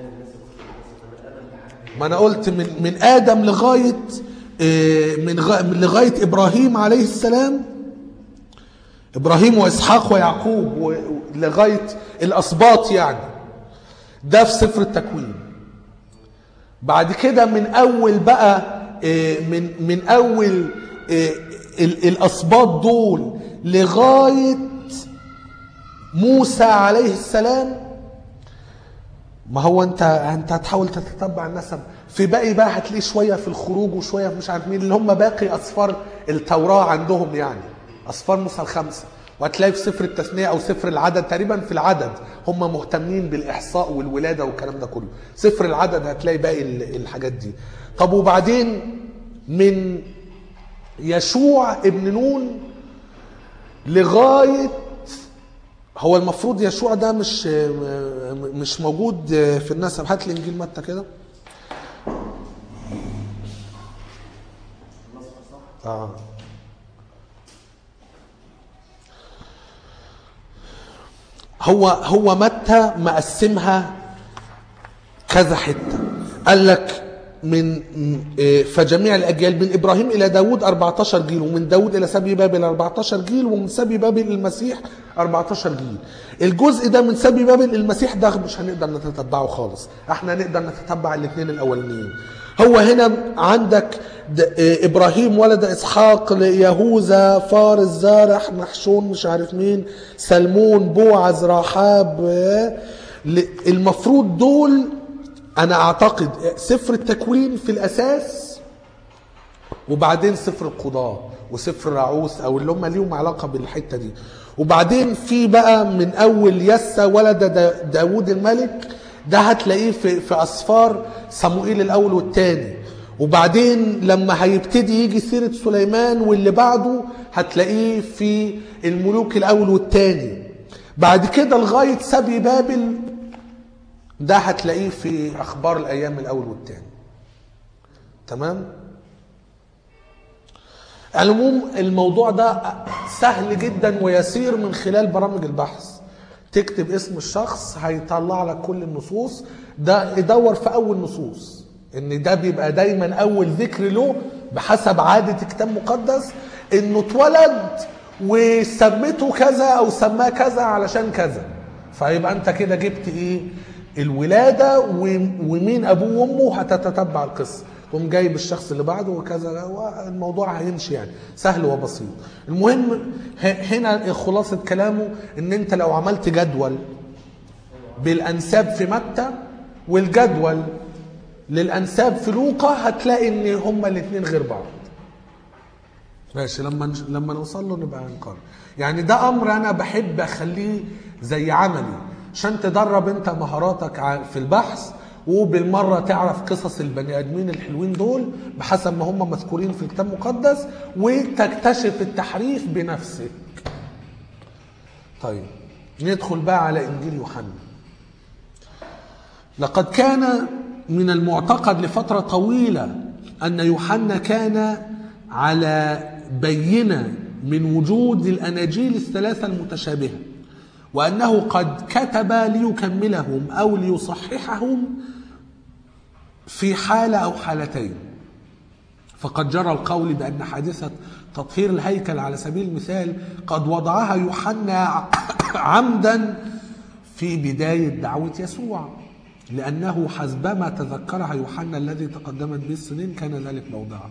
ما انا قلت من من ادم لغايه إيه، من غ- من لغايه ابراهيم عليه السلام ابراهيم واسحاق ويعقوب و- لغايه الاسباط يعني ده في سفر التكوين بعد كده من اول بقى آه، من من اول آه، ال- الاسباط دول لغايه موسى عليه السلام ما هو انت انت هتحاول تتتبع النسب في باقي بقى هتلاقيه شويه في الخروج وشويه في مش عارف مين اللي هم باقي اسفار التوراه عندهم يعني اسفار موسى الخمسه وهتلاقي في سفر التثنيه او سفر العدد تقريبا في العدد هم مهتمين بالاحصاء والولاده والكلام ده كله سفر العدد هتلاقي باقي ال- الحاجات دي طب وبعدين من يشوع ابن نون لغايه هو المفروض يشوع ده مش مش موجود في النسب هات لي انجيل متى كده اه هو هو متى مقسمها كذا حته قال لك من إيه، فجميع الاجيال من ابراهيم الى داود 14 جيل ومن داود الى سبي بابل 14 جيل ومن سبي بابل المسيح 14 جيل الجزء ده من سبي بابل المسيح ده مش هنقدر نتتبعه خالص احنا نقدر نتتبع الاثنين الاولانيين هو هنا عندك د- إيه، ابراهيم ولد اسحاق يهوذا فارس زارح نحشون مش عارف مين سلمون بوعز رحاب إيه، ل- المفروض دول انا اعتقد سفر التكوين في الاساس وبعدين سفر القضاء وسفر رعوس او اللي هم ليهم علاقه بالحته دي وبعدين في بقى من اول يسا ولد دا داود الملك ده هتلاقيه في في اسفار صموئيل الاول والثاني وبعدين لما هيبتدي يجي سيره سليمان واللي بعده هتلاقيه في الملوك الاول والثاني بعد كده لغايه سبي بابل ده هتلاقيه في اخبار الايام الاول والثاني تمام على العموم الموضوع ده سهل جدا ويسير من خلال برامج البحث تكتب اسم الشخص هيطلع لك كل النصوص ده يدور في اول نصوص ان ده بيبقى دايما اول ذكر له بحسب عادة كتاب مقدس انه اتولد وسمته كذا او سماه كذا علشان كذا فيبقى انت كده جبت ايه الولادة و- ومين ابوه وامه هتتتبع القصة تقوم جايب الشخص اللي بعده وكذا الموضوع هيمشي يعني سهل وبسيط المهم ه- هنا خلاصة كلامه ان انت لو عملت جدول بالانساب في متى والجدول للانساب في لوقا هتلاقي ان هما الاثنين غير بعض ماشي لما نش... لما نوصل له نبقى نقارن يعني ده امر انا بحب اخليه زي عملي عشان تدرب انت مهاراتك ع- في البحث وبالمره تعرف قصص البني ادمين الحلوين دول بحسب ما هم مذكورين في الكتاب المقدس وتكتشف التحريف بنفسك طيب ندخل بقى على انجيل يوحنا لقد كان من المعتقد لفترة طويلة أن يوحنا كان على بينة من وجود الأناجيل الثلاثة المتشابهة وأنه قد كتب ليكملهم أو ليصححهم في حالة أو حالتين فقد جرى القول بأن حادثة تطهير الهيكل على سبيل المثال قد وضعها يوحنا عمدا في بداية دعوة يسوع لأنه حسبما تذكرها يوحنا الذي تقدمت به السنين كان ذلك موضعها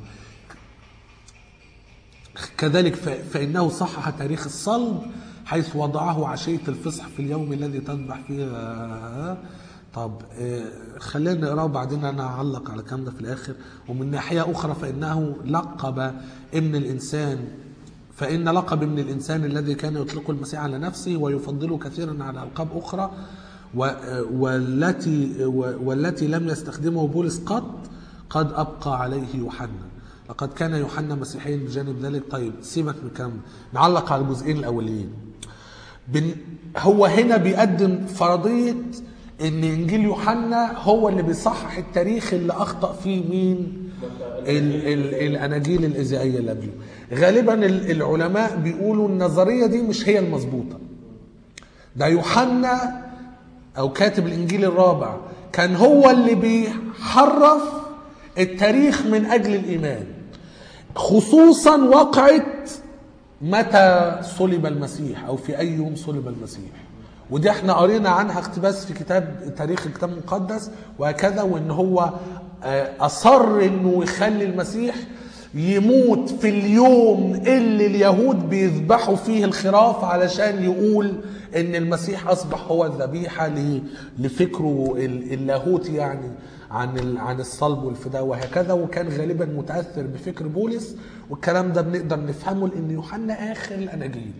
كذلك ف- فإنه صحح تاريخ الصلب حيث وضعه عشية الفصح في اليوم الذي تذبح فيه طب آه، خلينا نقراه بعدين انا اعلق على الكلام ده في الاخر ومن ناحيه اخرى فانه لقب ابن الانسان فان لقب ابن الانسان الذي كان يطلقه المسيح على نفسه ويفضله كثيرا على القاب اخرى و- والتي والتي لم يستخدمه بولس قط قد ابقى عليه يوحنا لقد كان يوحنا مسيحيا بجانب ذلك طيب سيبك من الكلام ده. نعلق على الجزئين الاولين بن هو هنا بيقدم فرضية ان انجيل يوحنا هو اللي بيصحح التاريخ اللي اخطأ فيه مين ال ال الاناجيل الاذائيه اللي قبله غالبا ال- العلماء بيقولوا النظريه دي مش هي المظبوطه ده يوحنا او كاتب الانجيل الرابع كان هو اللي بيحرف التاريخ من اجل الايمان خصوصا وقعه متى صلب المسيح او في اي يوم صلب المسيح ودي احنا قرينا عنها اقتباس في كتاب تاريخ الكتاب المقدس وهكذا وان هو آه، اصر انه يخلي المسيح يموت في اليوم اللي اليهود بيذبحوا فيه الخراف علشان يقول ان المسيح اصبح هو الذبيحه ل- لفكره ال- اللاهوتي يعني عن ال- عن الصلب والفداء وهكذا وكان غالبا متاثر بفكر بولس والكلام ده بنقدر نفهمه لان يوحنا اخر الاناجيل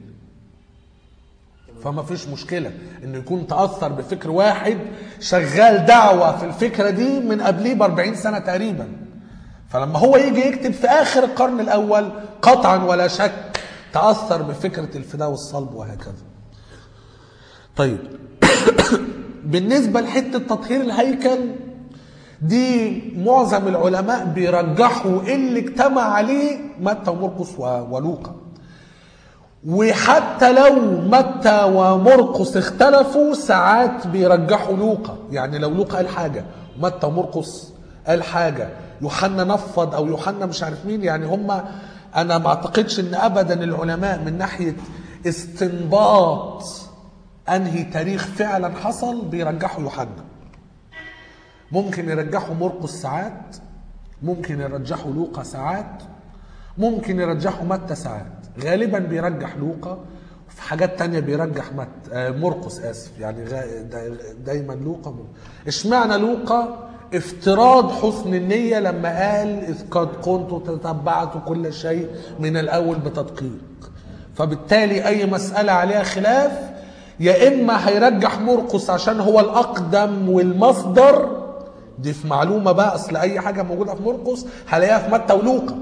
فما فيش مشكلة انه يكون تأثر بفكر واحد شغال دعوة في الفكرة دي من قبليه ب 40 سنة تقريبا فلما هو يجي يكتب في اخر القرن الاول قطعا ولا شك تاثر بفكره الفداء والصلب وهكذا طيب بالنسبه لحته تطهير الهيكل دي معظم العلماء بيرجحوا اللي اجتمع عليه متى ومرقس و- ولوقا وحتى لو متى ومرقس اختلفوا ساعات بيرجحوا لوقا يعني لو لوقا قال حاجة متى ومرقس قال حاجة يوحنا نفض او يوحنا مش عارف مين يعني هم انا ما اعتقدش ان ابدا العلماء من ناحية استنباط انهي تاريخ فعلا حصل بيرجحوا يوحنا ممكن يرجحوا مرقس ساعات ممكن يرجحوا لوقا ساعات ممكن يرجحوا متى ساعات غالبا بيرجح لوقا في حاجات تانية بيرجح مت... آه، مرقس اسف يعني غا... دا... دايما لوقا م... اشمعنى لوقا افتراض حسن النية لما قال إذ قد كنت تتبعت كل شيء من الأول بتدقيق فبالتالي أي مسألة عليها خلاف يا إما هيرجح مرقس عشان هو الأقدم والمصدر دي في معلومة بقى أصل أي حاجة موجودة في مرقس هلاقيها في متى ولوقا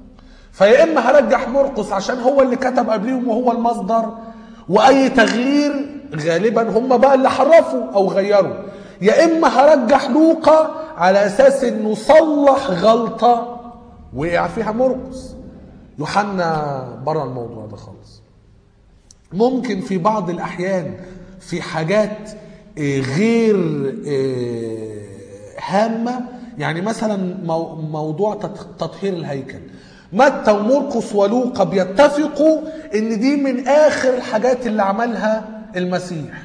فيا اما هرجح مرقس عشان هو اللي كتب قبليهم وهو المصدر واي تغيير غالبا هم بقى اللي حرفوا او غيروا يا اما هرجح لوقا على اساس انه صلح غلطه وقع فيها مرقس يوحنا بره الموضوع ده خالص ممكن في بعض الأحيان في حاجات آه، غير آه، هامة يعني مثلا مو- موضوع تط- تطهير الهيكل متى ومرقس ولوقا بيتفقوا ان دي من اخر الحاجات اللي عملها المسيح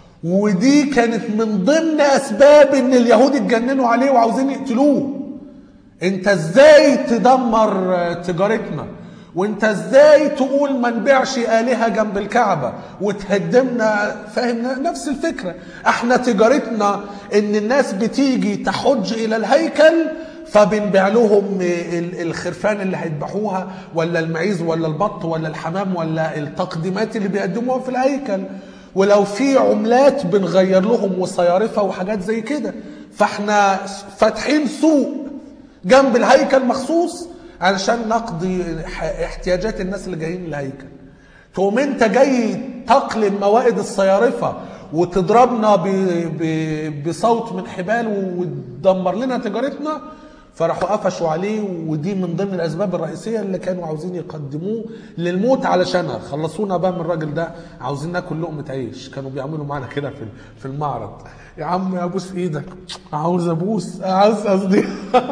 ودي كانت من ضمن اسباب ان اليهود اتجننوا عليه وعاوزين يقتلوه انت ازاي تدمر تجارتنا وانت ازاي تقول ما نبيعش آلهة جنب الكعبة وتهدمنا فاهم نفس الفكرة احنا تجارتنا ان الناس بتيجي تحج الى الهيكل فبنبيع لهم ال- الخرفان اللي هيذبحوها ولا المعيز ولا البط ولا الحمام ولا التقديمات اللي بيقدموها في الهيكل ولو في عملات بنغير لهم وصيارفة وحاجات زي كده فاحنا فاتحين سوق جنب الهيكل مخصوص علشان نقضي ح- احتياجات الناس اللي جايين الهيكل تقوم انت جاي تقلب موائد الصيارفة وتضربنا ب... ب... بصوت من حبال وتدمر لنا تجارتنا فراحوا قفشوا عليه ودي من ضمن الاسباب الرئيسيه اللي كانوا عاوزين يقدموه للموت علشانها خلصونا بقى من الراجل ده عاوزين ناكل لقمه عيش كانوا بيعملوا معانا كده في في المعرض يا عم ابوس ايدك عاوز ابوس عاوز قصدي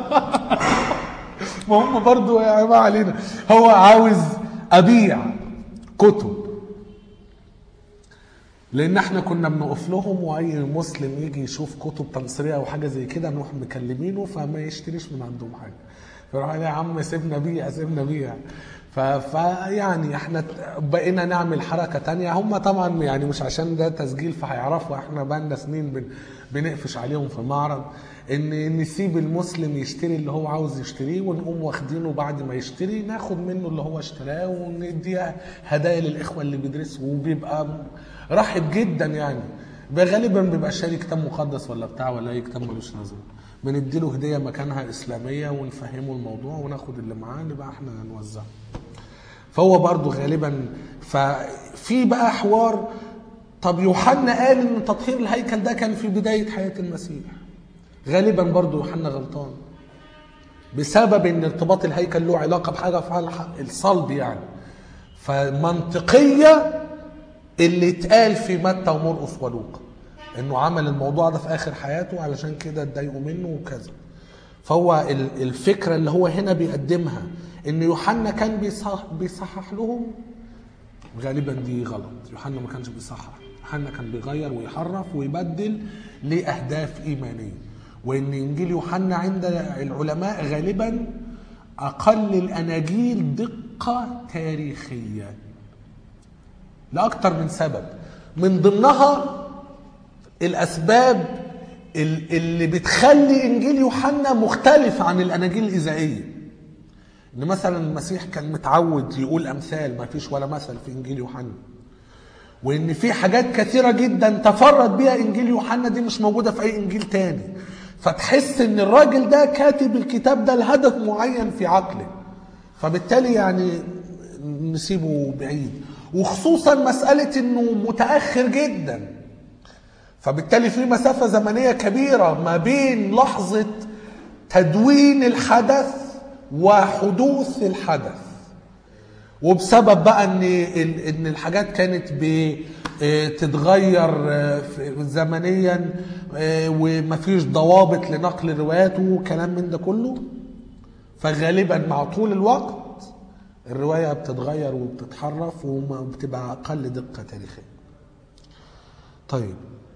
ما هم برضو يا ما علينا هو عاوز ابيع كتب لان احنا كنا بنقف لهم واي مسلم يجي يشوف كتب تنصيريه او حاجه زي كده نروح مكلمينه فما يشتريش من عندهم حاجه فيروح قال يا عم سيبنا بيع سيبنا بيع ف... فيعني احنا بقينا نعمل حركه تانية هم طبعا يعني مش عشان ده تسجيل فهيعرفوا احنا بقالنا سنين بن... بنقفش عليهم في المعرض ان نسيب المسلم يشتري اللي هو عاوز يشتريه ونقوم واخدينه بعد ما يشتري ناخد منه اللي هو اشتراه ونديها هدايا للاخوه اللي بيدرسوا وبيبقى رحب جدا يعني بقى غالبا بيبقى شاري كتاب مقدس ولا بتاع ولا اي كتاب ملوش لازمه بنديله هديه مكانها اسلاميه ونفهمه الموضوع وناخد اللي معاه نبقى احنا نوزعه فهو برضو غالبا ففي بقى حوار طب يوحنا قال ان تطهير الهيكل ده كان في بدايه حياه المسيح غالبا برضو يوحنا غلطان بسبب ان ارتباط الهيكل له علاقه بحاجه في الصلب يعني فمنطقيه اللي اتقال في متى ومرقس ولوقا انه عمل الموضوع ده في اخر حياته علشان كده اتضايقوا منه وكذا فهو ال- الفكره اللي هو هنا بيقدمها ان يوحنا كان بيصح بيصحح لهم غالبا دي غلط يوحنا ما كانش بيصحح يوحنا كان بيغير ويحرف ويبدل لاهداف ايمانيه وان انجيل يوحنا عند العلماء غالبا اقل الاناجيل دقه تاريخيه لاكثر من سبب من ضمنها الاسباب ال- اللي بتخلي انجيل يوحنا مختلف عن الاناجيل الاذائيه ان مثلا المسيح كان متعود يقول امثال ما فيش ولا مثل في انجيل يوحنا وان في حاجات كثيره جدا تفرد بها انجيل يوحنا دي مش موجوده في اي انجيل تاني فتحس ان الراجل ده كاتب الكتاب ده لهدف معين في عقله فبالتالي يعني نسيبه بعيد وخصوصا مسألة انه متأخر جدا فبالتالي في مسافة زمنية كبيرة ما بين لحظة تدوين الحدث وحدوث الحدث وبسبب بقى ان ال- ان الحاجات كانت بتتغير زمنيا آه، ومفيش ضوابط لنقل الروايات وكلام من ده كله فغالبا مع طول الوقت الروايه بتتغير وبتتحرف وبتبقى اقل دقه تاريخيه. طيب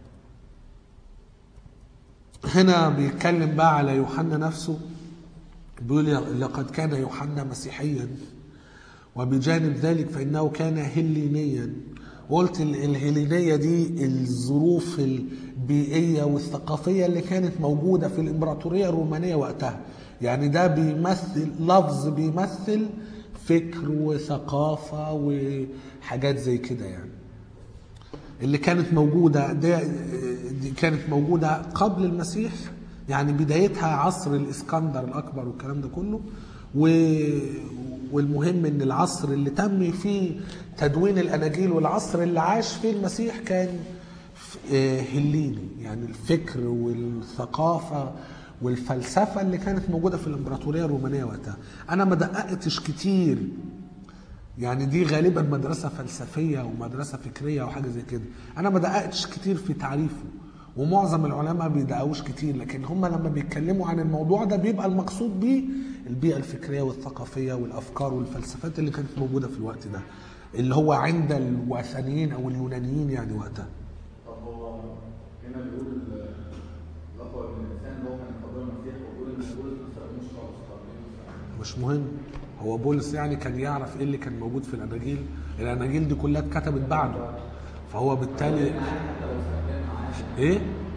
هنا بيتكلم بقى على يوحنا نفسه بيقول لقد كان يوحنا مسيحيا وبجانب ذلك فإنه كان هلينيا قلت ال- الهلينية دي الظروف البيئية والثقافية اللي كانت موجودة في الإمبراطورية الرومانية وقتها يعني ده بيمثل لفظ بيمثل فكر وثقافة وحاجات زي كده يعني اللي كانت موجودة ده دي كانت موجودة قبل المسيح يعني بدايتها عصر الإسكندر الأكبر والكلام ده كله و والمهم ان العصر اللي تم فيه تدوين الاناجيل والعصر اللي عاش فيه المسيح كان آه، هليني يعني الفكر والثقافه والفلسفه اللي كانت موجوده في الامبراطوريه الرومانيه وقتها انا ما دققتش كتير يعني دي غالبا مدرسه فلسفيه او مدرسه فكريه او حاجه زي كده انا ما دققتش كتير في تعريفه ومعظم العلماء ما بيدققوش كتير لكن هم لما بيتكلموا عن الموضوع ده بيبقى المقصود بيه البيئه الفكريه والثقافيه والافكار والفلسفات اللي كانت موجوده في الوقت ده اللي هو عند الوثنيين او اليونانيين يعني وقتها طب هو هنا بيقول آه، لقب الانسان اللي هو كان قبل المسيح وبيقول ان بولس ما استخدموش خالص طب ليه؟ مش مهم هو بولس يعني كان يعرف ايه اللي كان موجود في الاناجيل الاناجيل دي كلها اتكتبت بعده فهو بالتالي ايه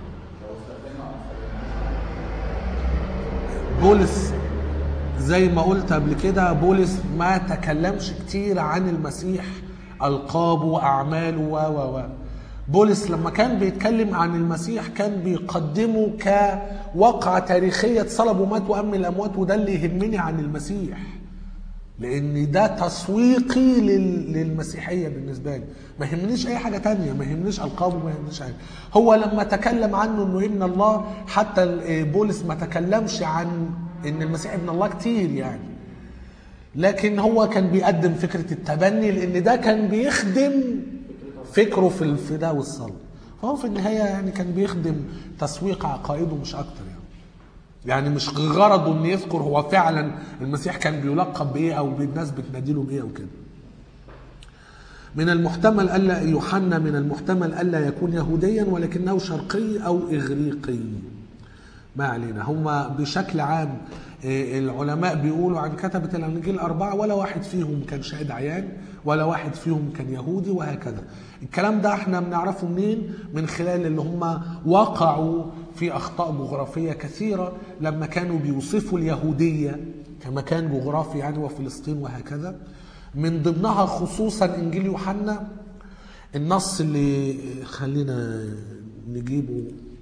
بولس زي ما قلت قبل كده بولس ما تكلمش كتير عن المسيح القابه واعماله و و و بولس لما كان بيتكلم عن المسيح كان بيقدمه كواقعة تاريخية صلب ومات وأم الأموات وده اللي يهمني عن المسيح لان ده تسويقي لل- للمسيحيه بالنسبه لي ما يهمنيش اي حاجه تانية ما يهمنيش القابه ما يهمنيش حاجه هو لما تكلم عنه انه ابن الله حتى ال- بولس ما تكلمش عن ان المسيح ابن الله كتير يعني لكن هو كان بيقدم فكره التبني لان ده كان بيخدم فكره في الفداء والصلب فهو في النهايه يعني كان بيخدم تسويق عقائده مش اكتر يعني يعني مش غرضه ان يذكر هو فعلا المسيح كان بيلقب بايه او الناس بتناديله بايه او كده من المحتمل الا يوحنا من المحتمل الا يكون يهوديا ولكنه شرقي او اغريقي ما علينا هم بشكل عام آه، العلماء بيقولوا عن كتبة الاناجيل الاربعه ولا واحد فيهم كان شاهد عيان ولا واحد فيهم كان يهودي وهكذا الكلام ده احنا بنعرفه منين من خلال اللي هم وقعوا في اخطاء جغرافيه كثيره لما كانوا بيوصفوا اليهوديه كمكان جغرافي يعني وفلسطين وهكذا من ضمنها خصوصا انجيل يوحنا النص اللي خلينا نجيبه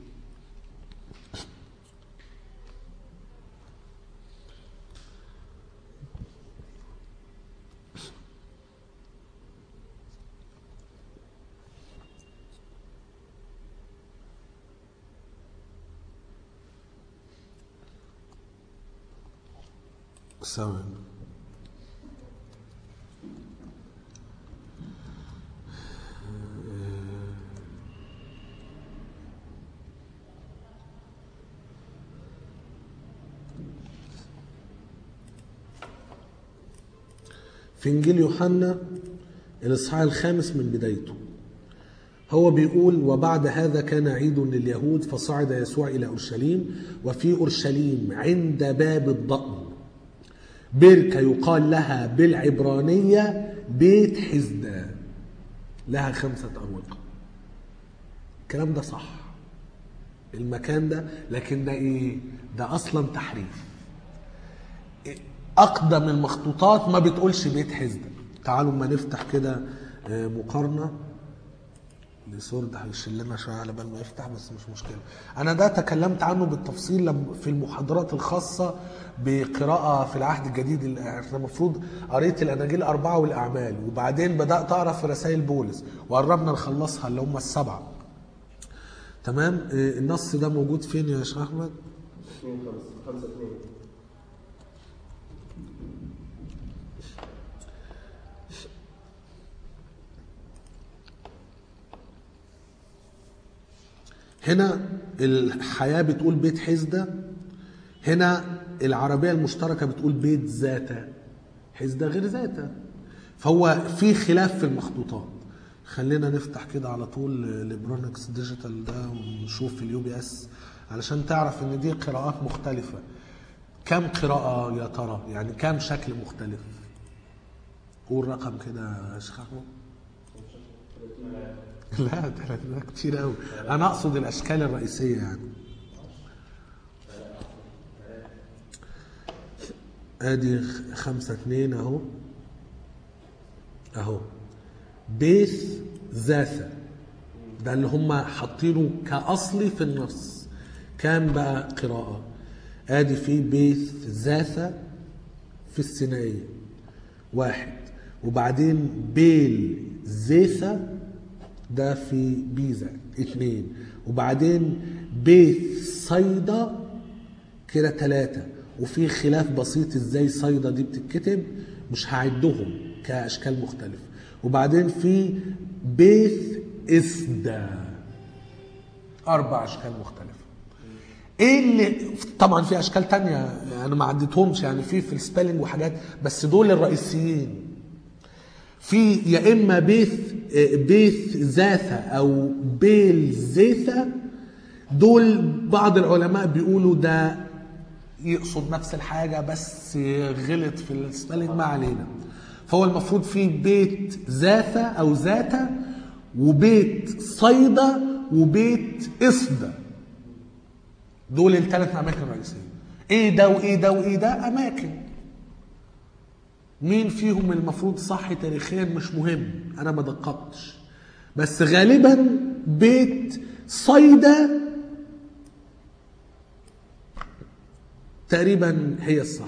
ثواني في انجيل يوحنا الاصحاح الخامس من بدايته هو بيقول وبعد هذا كان عيد لليهود فصعد يسوع الى اورشليم وفي اورشليم عند باب الضأن بركه يقال لها بالعبرانيه بيت حزدة لها خمسه اروقه الكلام ده صح المكان ده لكن ده ايه ده اصلا تحريف اقدم المخطوطات ما بتقولش بيت حزدة تعالوا ما نفتح كده آه، مقارنه لسورد هيشيل لنا شويه على بال ما يفتح بس مش مشكله انا ده تكلمت عنه بالتفصيل لما- في المحاضرات الخاصه بقراءه في العهد الجديد ال- احنا المفروض قريت الاناجيل الاربعه والاعمال وبعدين بدات اقرا في رسائل بولس وقربنا نخلصها اللي هم السبعه تمام آه، النص ده موجود فين يا شيخ احمد 2 5 5 2 هنا الحياة بتقول بيت حزدة هنا العربية المشتركة بتقول بيت ذاتة حزدة غير ذاتة فهو في خلاف في المخطوطات خلينا نفتح كده على طول لبرونكس ديجيتال ده ونشوف اليو بي اس علشان تعرف ان دي قراءات مختلفة كم قراءة يا ترى يعني كم شكل مختلف قول رقم كده يا شيخ احمد لا ده ده كتير قوي انا اقصد الاشكال الرئيسيه يعني ادي خ- خمسة اتنين اهو اهو بيث ذاثة ده اللي هم حاطينه كأصلي في النص كان بقى قراءة ادي في بيث ذاثة في السينائية واحد وبعدين بيل زيثة ده في بيزا اتنين وبعدين بيت صيدا كده تلاتة وفي خلاف بسيط ازاي صيدا دي بتتكتب مش هعدهم كاشكال مختلفة وبعدين في بيت اسدا اربع اشكال مختلفة ايه اللي طبعا في اشكال تانية انا ما عديتهمش يعني في في السبيلنج وحاجات بس دول الرئيسيين في يا اما بيث بيث ذاثة او بيل زيثة دول بعض العلماء بيقولوا ده يقصد نفس الحاجة بس غلط في السبيلنج ما علينا فهو المفروض في بيت ذاثة او ذاتة وبيت صيدا وبيت إصدى دول الثلاث اماكن الرئيسيه ايه ده وايه ده وايه ده اماكن مين فيهم المفروض صح تاريخيا مش مهم انا ما دققتش بس غالبا بيت صيدا تقريبا هي الصح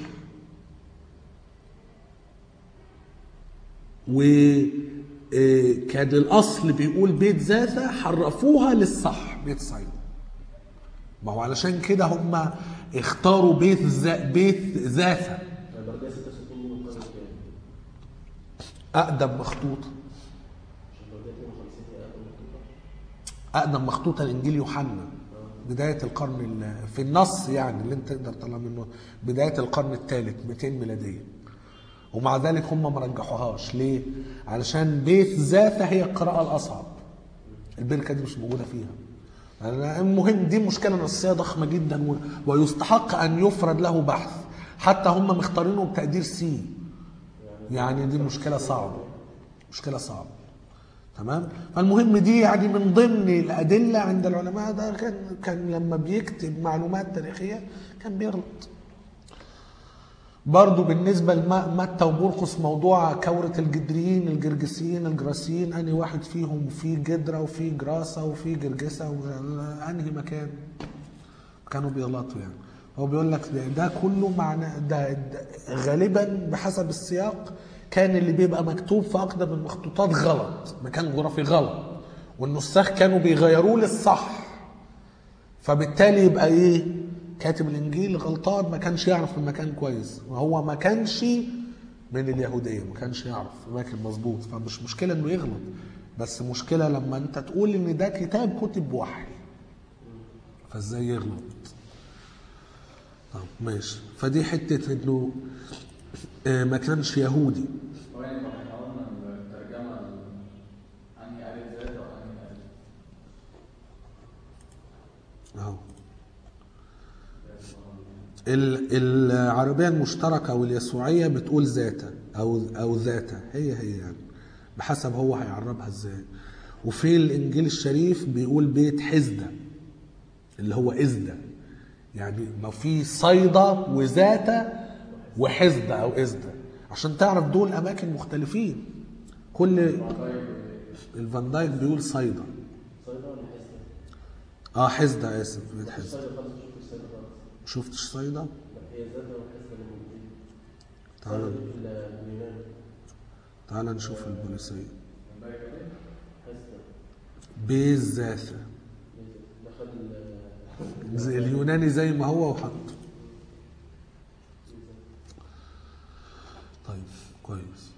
وكان الاصل بيقول بيت ذاثة حرفوها للصح بيت صيدا ما هو علشان كده هم اختاروا بيت ذا بيت ذاثة البردية 66 دي من القرن الكام؟ اقدم مخطوطه عشان البردية 52 هي أقدم مخطوطة اقدم مخطوطه لانجيل يوحنا بدايه القرن ال- في النص يعني اللي انت تقدر تطلع منه بدايه القرن الثالث 200 ميلاديه ومع ذلك هم ما رجحوهاش ليه؟ علشان بيت ذاته هي القراءه الاصعب البركه دي مش موجوده فيها يعني المهم دي مشكله نصيه ضخمه جدا و- ويستحق ان يفرد له بحث حتى هم مختارينه بتقدير سي يعني دي مشكله صعبه مشكله صعبه تمام فالمهم دي يعني من ضمن الادله عند العلماء ده كان كان لما بيكتب معلومات تاريخيه كان بيغلط برضو بالنسبة لمتى ومرقس موضوع كورة الجدريين الجرجسيين الجراسيين أنهي واحد فيهم في جدرة وفي جراسة وفي جرجسة و- أنهي مكان كانوا بيغلطوا يعني هو بيقول لك ده, ده كله معنى ده, ده غالبا بحسب السياق كان اللي بيبقى مكتوب في اقدم المخطوطات غلط مكان جغرافي غلط والنساخ كانوا بيغيروه للصح فبالتالي يبقى ايه كاتب الانجيل غلطان ما كانش يعرف المكان كويس وهو ما كانش من اليهوديه ما كانش يعرف اماكن مظبوط فمش مشكله انه يغلط بس مشكله لما انت تقول ان ده كتاب كتب بوحي فازاي يغلط طب ماشي فدي حته انه آه، ما كانش يهودي ثواني ما احنا قلنا الترجمه ال- انهي الف ذات وانهي الف اهو ال- العربية المشتركة واليسوعية بتقول ذاتا أو أو ذاتا هي هي يعني بحسب هو هيعربها ازاي وفي الإنجيل الشريف بيقول بيت حزدة اللي هو إزدة يعني ما في صيدا وذاتا وحزدة أو إزدة عشان تعرف دول أماكن مختلفين كل الفان دايك بيقول صيدا اه حسدة اسف بيت حسدة السيدة خالص شوف السيدة خالص شفتش صيدا لا هي ذاتها وحسدة من الإنجيل تعال صيدا في اليونان تعال نشوف البوليسية حسدة بالذاثة ده خد ال- زي اليوناني زي ما هو وحطه طيب كويس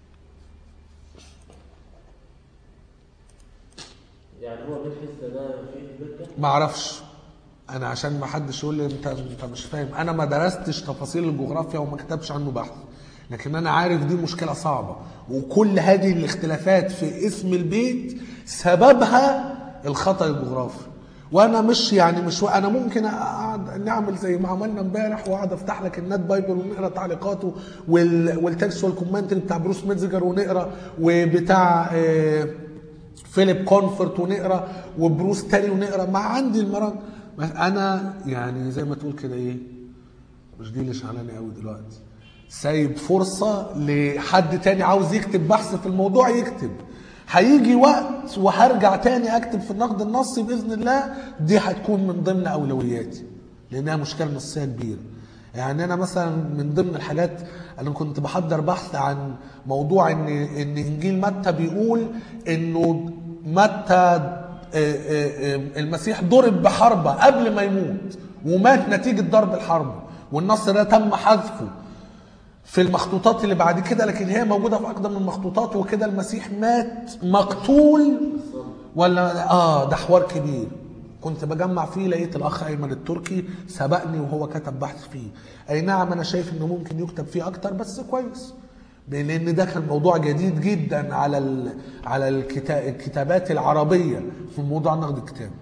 يعني هو بيت حسدة ده فيه بركة ما اعرفش انا عشان ما حدش يقول لي انت انت مش فاهم انا ما درستش تفاصيل الجغرافيا وما كتبش عنه بحث لكن انا عارف دي مشكله صعبه وكل هذه الاختلافات في اسم البيت سببها الخطا الجغرافي وانا مش يعني مش انا ممكن اقعد نعمل زي ما عملنا امبارح واقعد افتح لك النت بايبل ونقرا تعليقاته وال والتكستوال كومنتري بتاع بروس ميتزجر ونقرا وبتاع آه فيليب كونفورت ونقرا وبروس تاني ونقرا ما عندي المراجع بس انا يعني زي ما تقول كده ايه مش دي اللي شغلاني قوي دلوقتي سايب فرصه لحد تاني عاوز يكتب بحث في الموضوع يكتب هيجي وقت وهرجع تاني اكتب في النقد النصي باذن الله دي هتكون من ضمن اولوياتي لانها مشكله نصيه كبيره يعني انا مثلا من ضمن الحاجات انا كنت بحضر بحث عن موضوع ان ان انجيل متى بيقول انه متى آه، آه، آه، المسيح ضرب بحربه قبل ما يموت ومات نتيجه ضرب الحربه والنص ده تم حذفه في المخطوطات اللي بعد كده لكن هي موجوده في اقدم المخطوطات وكده المسيح مات مقتول ولا اه ده حوار كبير كنت بجمع فيه لقيت الاخ ايمن التركي سبقني وهو كتب بحث فيه اي نعم انا شايف انه ممكن يكتب فيه اكتر بس كويس لان ده كان موضوع جديد جدا على ال... على الكتا... الكتابات العربيه في موضوع نقد الكتاب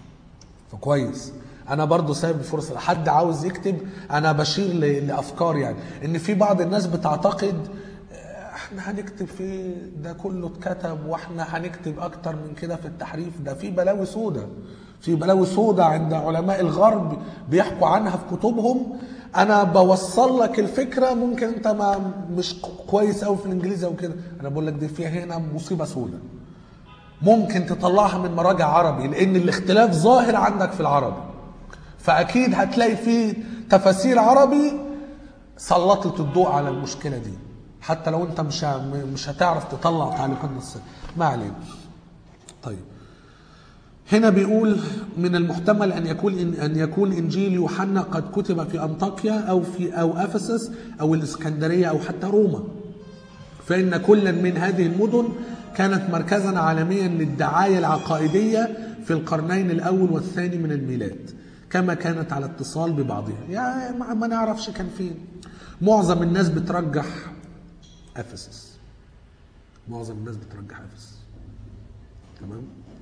فكويس انا برضو سايب الفرصه لحد عاوز يكتب انا بشير ل... لافكار يعني ان في بعض الناس بتعتقد آه، احنا هنكتب في ده كله اتكتب واحنا هنكتب اكتر من كده في التحريف ده في بلاوي سودة في بلاوي سودة عند علماء الغرب بيحكوا عنها في كتبهم انا بوصل لك الفكره ممكن انت ما مش كويس قوي في الانجليزي او كده انا بقول لك دي فيها هنا مصيبه سودة ممكن تطلعها من مراجع عربي لان الاختلاف ظاهر عندك في العربي فاكيد هتلاقي فيه تفاسير عربي سلطت الضوء على المشكله دي حتى لو انت مش ه- مش هتعرف تطلع تعليقات نصيه ما علينا طيب هنا بيقول من المحتمل ان يكون إن, ان يكون انجيل يوحنا قد كتب في انطاكيا او في او افسس او الاسكندريه او حتى روما فإن كلا من هذه المدن كانت مركزا عالميا للدعاية العقائدية في القرنين الأول والثاني من الميلاد كما كانت على اتصال ببعضها يعني ما- ما نعرفش كان فين معظم الناس بترجح أفسس معظم الناس بترجح أفسس تمام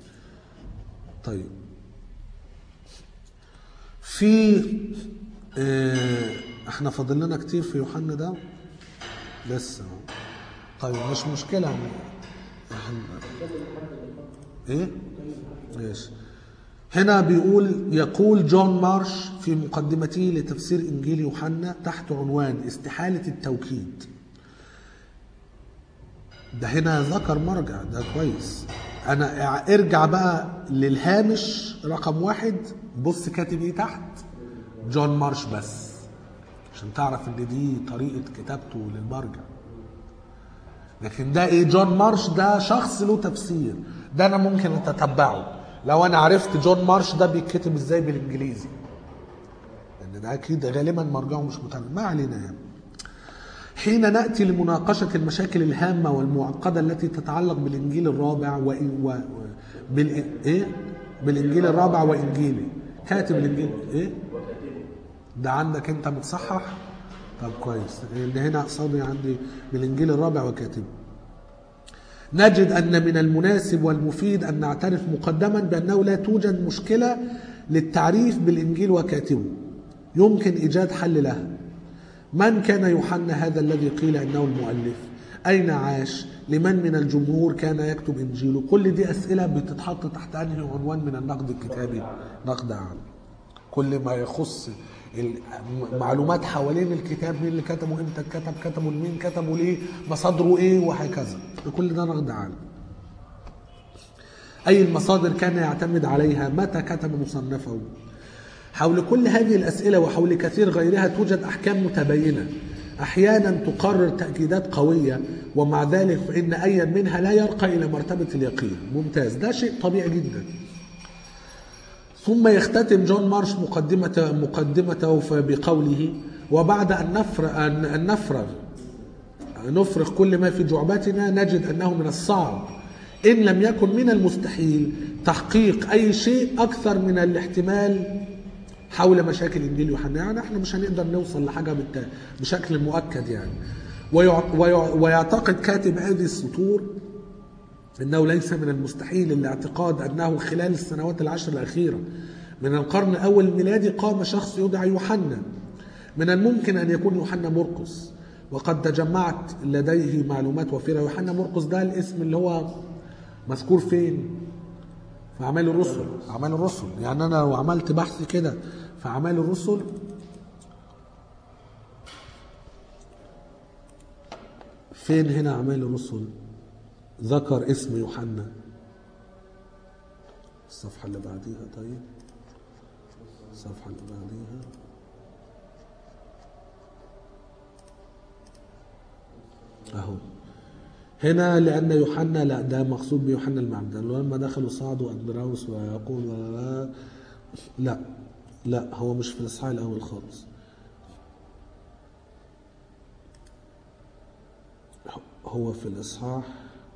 طيب في اه احنا فاضل لنا كتير في يوحنا ده لسه طيب مش مشكلة إحنا- ايه ماشي هنا بيقول يقول جون مارش في مقدمته لتفسير انجيل يوحنا تحت عنوان استحالة التوكيد ده هنا ذكر مرجع ده كويس انا ا- ارجع بقى للهامش رقم واحد بص كاتب ايه تحت جون مارش بس عشان تعرف ان دي طريقة كتابته للمرجع لكن ده ايه جون مارش ده شخص له تفسير ده انا ممكن اتتبعه لو انا عرفت جون مارش ده بيتكتب ازاي بالانجليزي لان ده اكيد غالبا مرجعه مش متعلم ما علينا يعني حين ناتي لمناقشه المشاكل الهامه والمعقده التي تتعلق بالانجيل الرابع و... و... و... بال... ايه بالانجيل الرابع وانجيلي كاتب الانجيل ايه ده عندك انت متصحح طب كويس لان هنا قصادي عندي بالانجيل الرابع وكاتبه نجد ان من المناسب والمفيد ان نعترف مقدما بانه لا توجد مشكله للتعريف بالانجيل وكاتبه يمكن ايجاد حل لها من كان يوحنا هذا الذي قيل انه المؤلف اين عاش لمن من الجمهور كان يكتب انجيله كل دي اسئله بتتحط تحت انهي عنوان من النقد الكتابي نقد عام كل ما يخص المعلومات حوالين الكتاب مين اللي كتبه امتى كتب كتبه لمين كتبه ليه مصادره ايه وهكذا كل ده نقد عام أي المصادر كان يعتمد عليها متى كتب مصنفه حول كل هذه الأسئلة وحول كثير غيرها توجد أحكام متباينة أحيانا تقرر تأكيدات قوية ومع ذلك فإن أي منها لا يرقى إلى مرتبة اليقين ممتاز ده شيء طبيعي جدا ثم يختتم جون مارش مقدمة مقدمته ف- بقوله وبعد أن نفرغ, أن أن نفرغ نفرغ كل ما في جعبتنا نجد أنه من الصعب إن لم يكن من المستحيل تحقيق أي شيء أكثر من الاحتمال حول مشاكل إنجيل يوحنا يعني احنا مش هنقدر نوصل لحاجة بالت- بشكل مؤكد يعني ويع- ويع- ويعتقد كاتب هذه السطور انه ليس من المستحيل الاعتقاد انه خلال السنوات العشر الاخيره من القرن الاول الميلادي قام شخص يدعى يوحنا من الممكن ان يكون يوحنا مرقس وقد تجمعت لديه معلومات وفيره يوحنا مرقس ده الاسم اللي هو مذكور فين في اعمال الرسل اعمال الرسل يعني انا لو عملت بحث كده في اعمال الرسل فين هنا اعمال الرسل ذكر اسم يوحنا الصفحة اللي بعديها طيب الصفحة اللي بعديها اهو هنا لأن يوحنا لا ده مقصود بيوحنا المعمدان لما دخلوا صعدوا أندراوس ويقول لا لا لا لا هو مش في الإصحاح الأول خالص هو في الإصحاح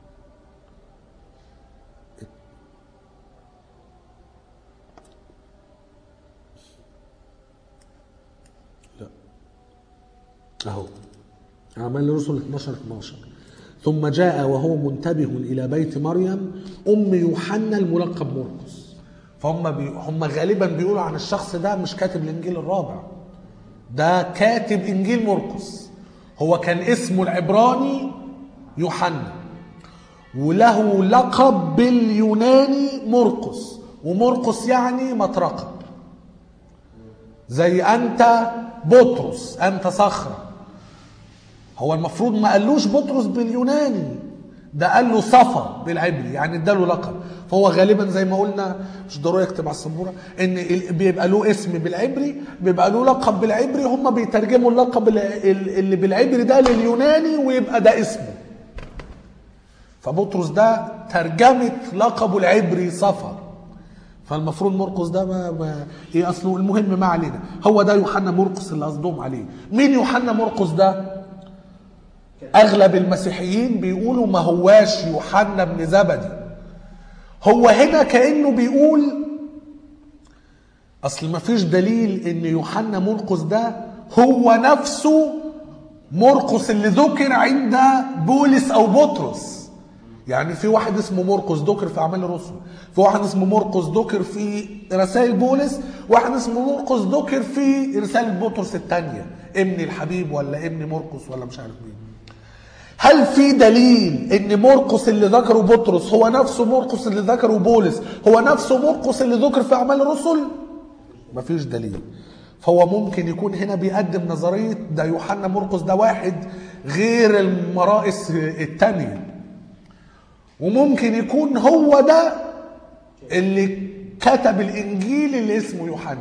لا أهو أعمال الرسل 12 12 ثم جاء وهو منتبه إلى بيت مريم أم يوحنا الملقب مرقس فهم بي هم غالبا بيقولوا عن الشخص ده مش كاتب الإنجيل الرابع ده كاتب إنجيل مرقس هو كان اسمه العبراني يوحنا وله لقب باليوناني مرقس ومرقس يعني مطرقه زي انت بطرس انت صخره هو المفروض ما قالوش بطرس باليوناني ده قال له صفا بالعبري يعني اداله لقب فهو غالبا زي ما قلنا مش ضروري يكتب على السبوره ان ال- بيبقى له اسم بالعبري بيبقى له لقب بالعبري هم بيترجموا اللقب ال- ال- اللي بالعبري ده لليوناني ويبقى ده اسمه فبطرس ده ترجمة لقبه العبري صفا فالمفروض مرقس ده ما, ما ايه اصله المهم ما علينا هو ده يوحنا مرقس اللي قصدهم عليه مين يوحنا مرقس ده اغلب المسيحيين بيقولوا ما هواش يوحنا بن زبدي هو هنا كانه بيقول اصل ما فيش دليل ان يوحنا مرقس ده هو نفسه مرقس اللي ذكر عند بولس او بطرس يعني في واحد اسمه مرقس ذكر في اعمال الرسل في واحد اسمه مرقس ذكر في رسائل بولس واحد اسمه مرقس ذكر في رساله بطرس الثانيه ابن الحبيب ولا ابن مرقس ولا مش عارف مين هل في دليل ان مرقس اللي ذكره بطرس هو نفسه مرقس اللي ذكره بولس هو نفسه مرقس اللي ذكر في اعمال الرسل مفيش دليل فهو ممكن يكون هنا بيقدم نظريه ده يوحنا مرقس ده واحد غير المرائس الثانيه وممكن يكون هو ده اللي كتب الانجيل اللي اسمه يوحنا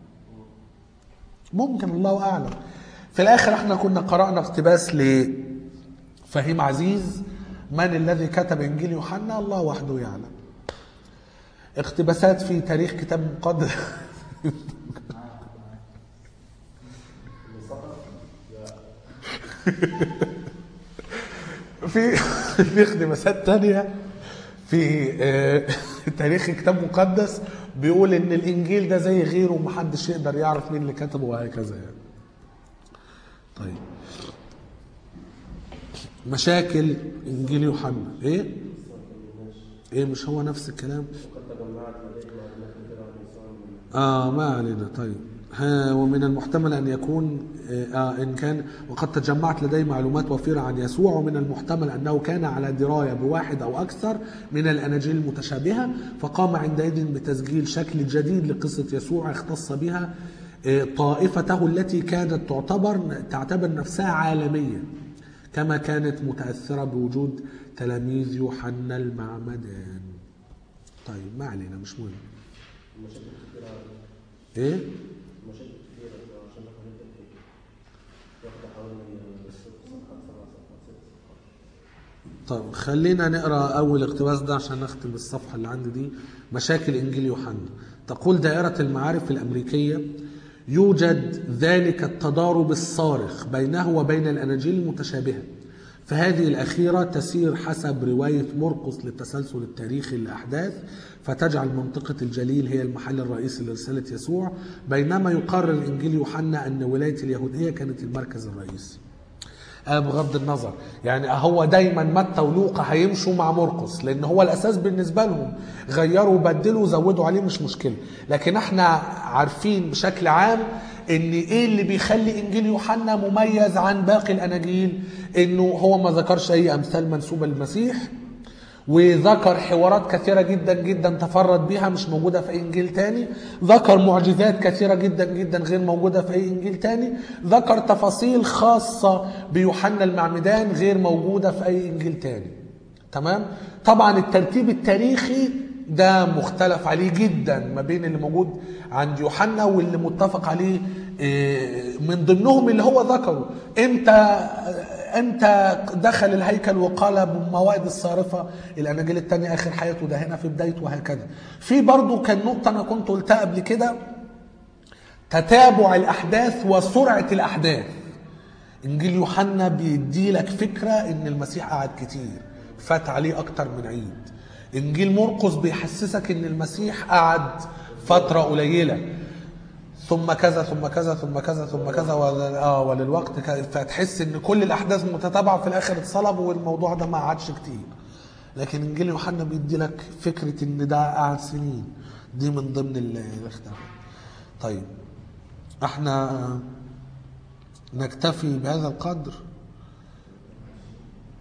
ممكن الله اعلم في الاخر احنا كنا قرانا اقتباس لفهيم عزيز من الذي كتب انجيل يوحنا الله وحده يعلم اقتباسات في تاريخ كتاب مقدس في في اقتباسات تانية في آه، تاريخ كتاب مقدس بيقول ان الانجيل ده زي غيره ومحدش يقدر يعرف مين اللي كتبه وهكذا يعني. طيب مشاكل انجيل يوحنا ايه؟ ايه مش هو نفس الكلام؟ وقد تجمعت لديه معلومات كثيرة عن يسوع من آه ما علينا طيب ها ومن المحتمل أن يكون آه إن كان وقد تجمعت لدي معلومات وفيرة عن يسوع ومن المحتمل أنه كان على دراية بواحد أو أكثر من الأناجيل المتشابهة فقام عندئذ بتسجيل شكل جديد لقصة يسوع اختص بها آه، طائفته التي كانت تعتبر تعتبر نفسها عالمية كما كانت متأثرة بوجود تلاميذ يوحنا المعمدان طيب ما علينا مش مهم المشاكل كتير على ايه المشاكل كتير عشان احنا نكتب واخدة حوالي ست صفحات سبع صفحات ست صفحات طب خلينا نقرا اول اقتباس ده عشان نختم الصفحه اللي عندي دي مشاكل انجيل يوحنا تقول دائره المعارف الامريكيه يوجد ذلك التضارب الصارخ بينه وبين الاناجيل المتشابهه فهذه الأخيرة تسير حسب رواية مرقس للتسلسل التاريخي للأحداث فتجعل منطقة الجليل هي المحل الرئيسي لرسالة يسوع بينما يقرر إنجيل يوحنا أن ولاية اليهودية كانت المركز الرئيسي آه بغض النظر يعني هو دايما متى ولوقا هيمشوا مع مرقس لان هو الاساس بالنسبه لهم غيروا بدلوا زودوا عليه مش مشكله لكن احنا عارفين بشكل عام ان ايه اللي بيخلي انجيل يوحنا مميز عن باقي الاناجيل انه هو ما ذكرش اي امثال منسوبه للمسيح وذكر حوارات كثيرة جدا جدا تفرد بها مش موجودة في أي إنجيل تاني ذكر معجزات كثيرة جدا جدا غير موجودة في أي إنجيل تاني ذكر تفاصيل خاصة بيوحنا المعمدان غير موجودة في أي إنجيل تاني تمام طبعا الترتيب التاريخي ده مختلف عليه جدا ما بين اللي موجود عند يوحنا واللي متفق عليه من ضمنهم اللي هو ذكره امتى امتى دخل الهيكل وقال بالموائد الصارفه الاناجيل الثانيه اخر حياته ده هنا في بدايته وهكذا في برضو كان نقطه انا كنت قلتها قبل كده تتابع الاحداث وسرعه الاحداث انجيل يوحنا بيدي لك فكره ان المسيح قعد كتير فات عليه اكتر من عيد انجيل مرقس بيحسسك ان المسيح قعد فتره قليله ثم كذا ثم كذا ثم كذا ثم كذا اه وللوقت فتحس ان كل الاحداث متتابعه في الاخر اتصلب والموضوع ده ما قعدش كتير لكن انجيل يوحنا بيدي لك فكره ان ده قعد سنين دي من ضمن الاختلاف طيب احنا نكتفي بهذا القدر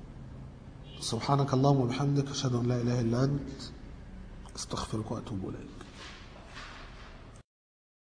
سبحانك اللهم وبحمدك اشهد ان لا اله الا انت استغفرك واتوب اليك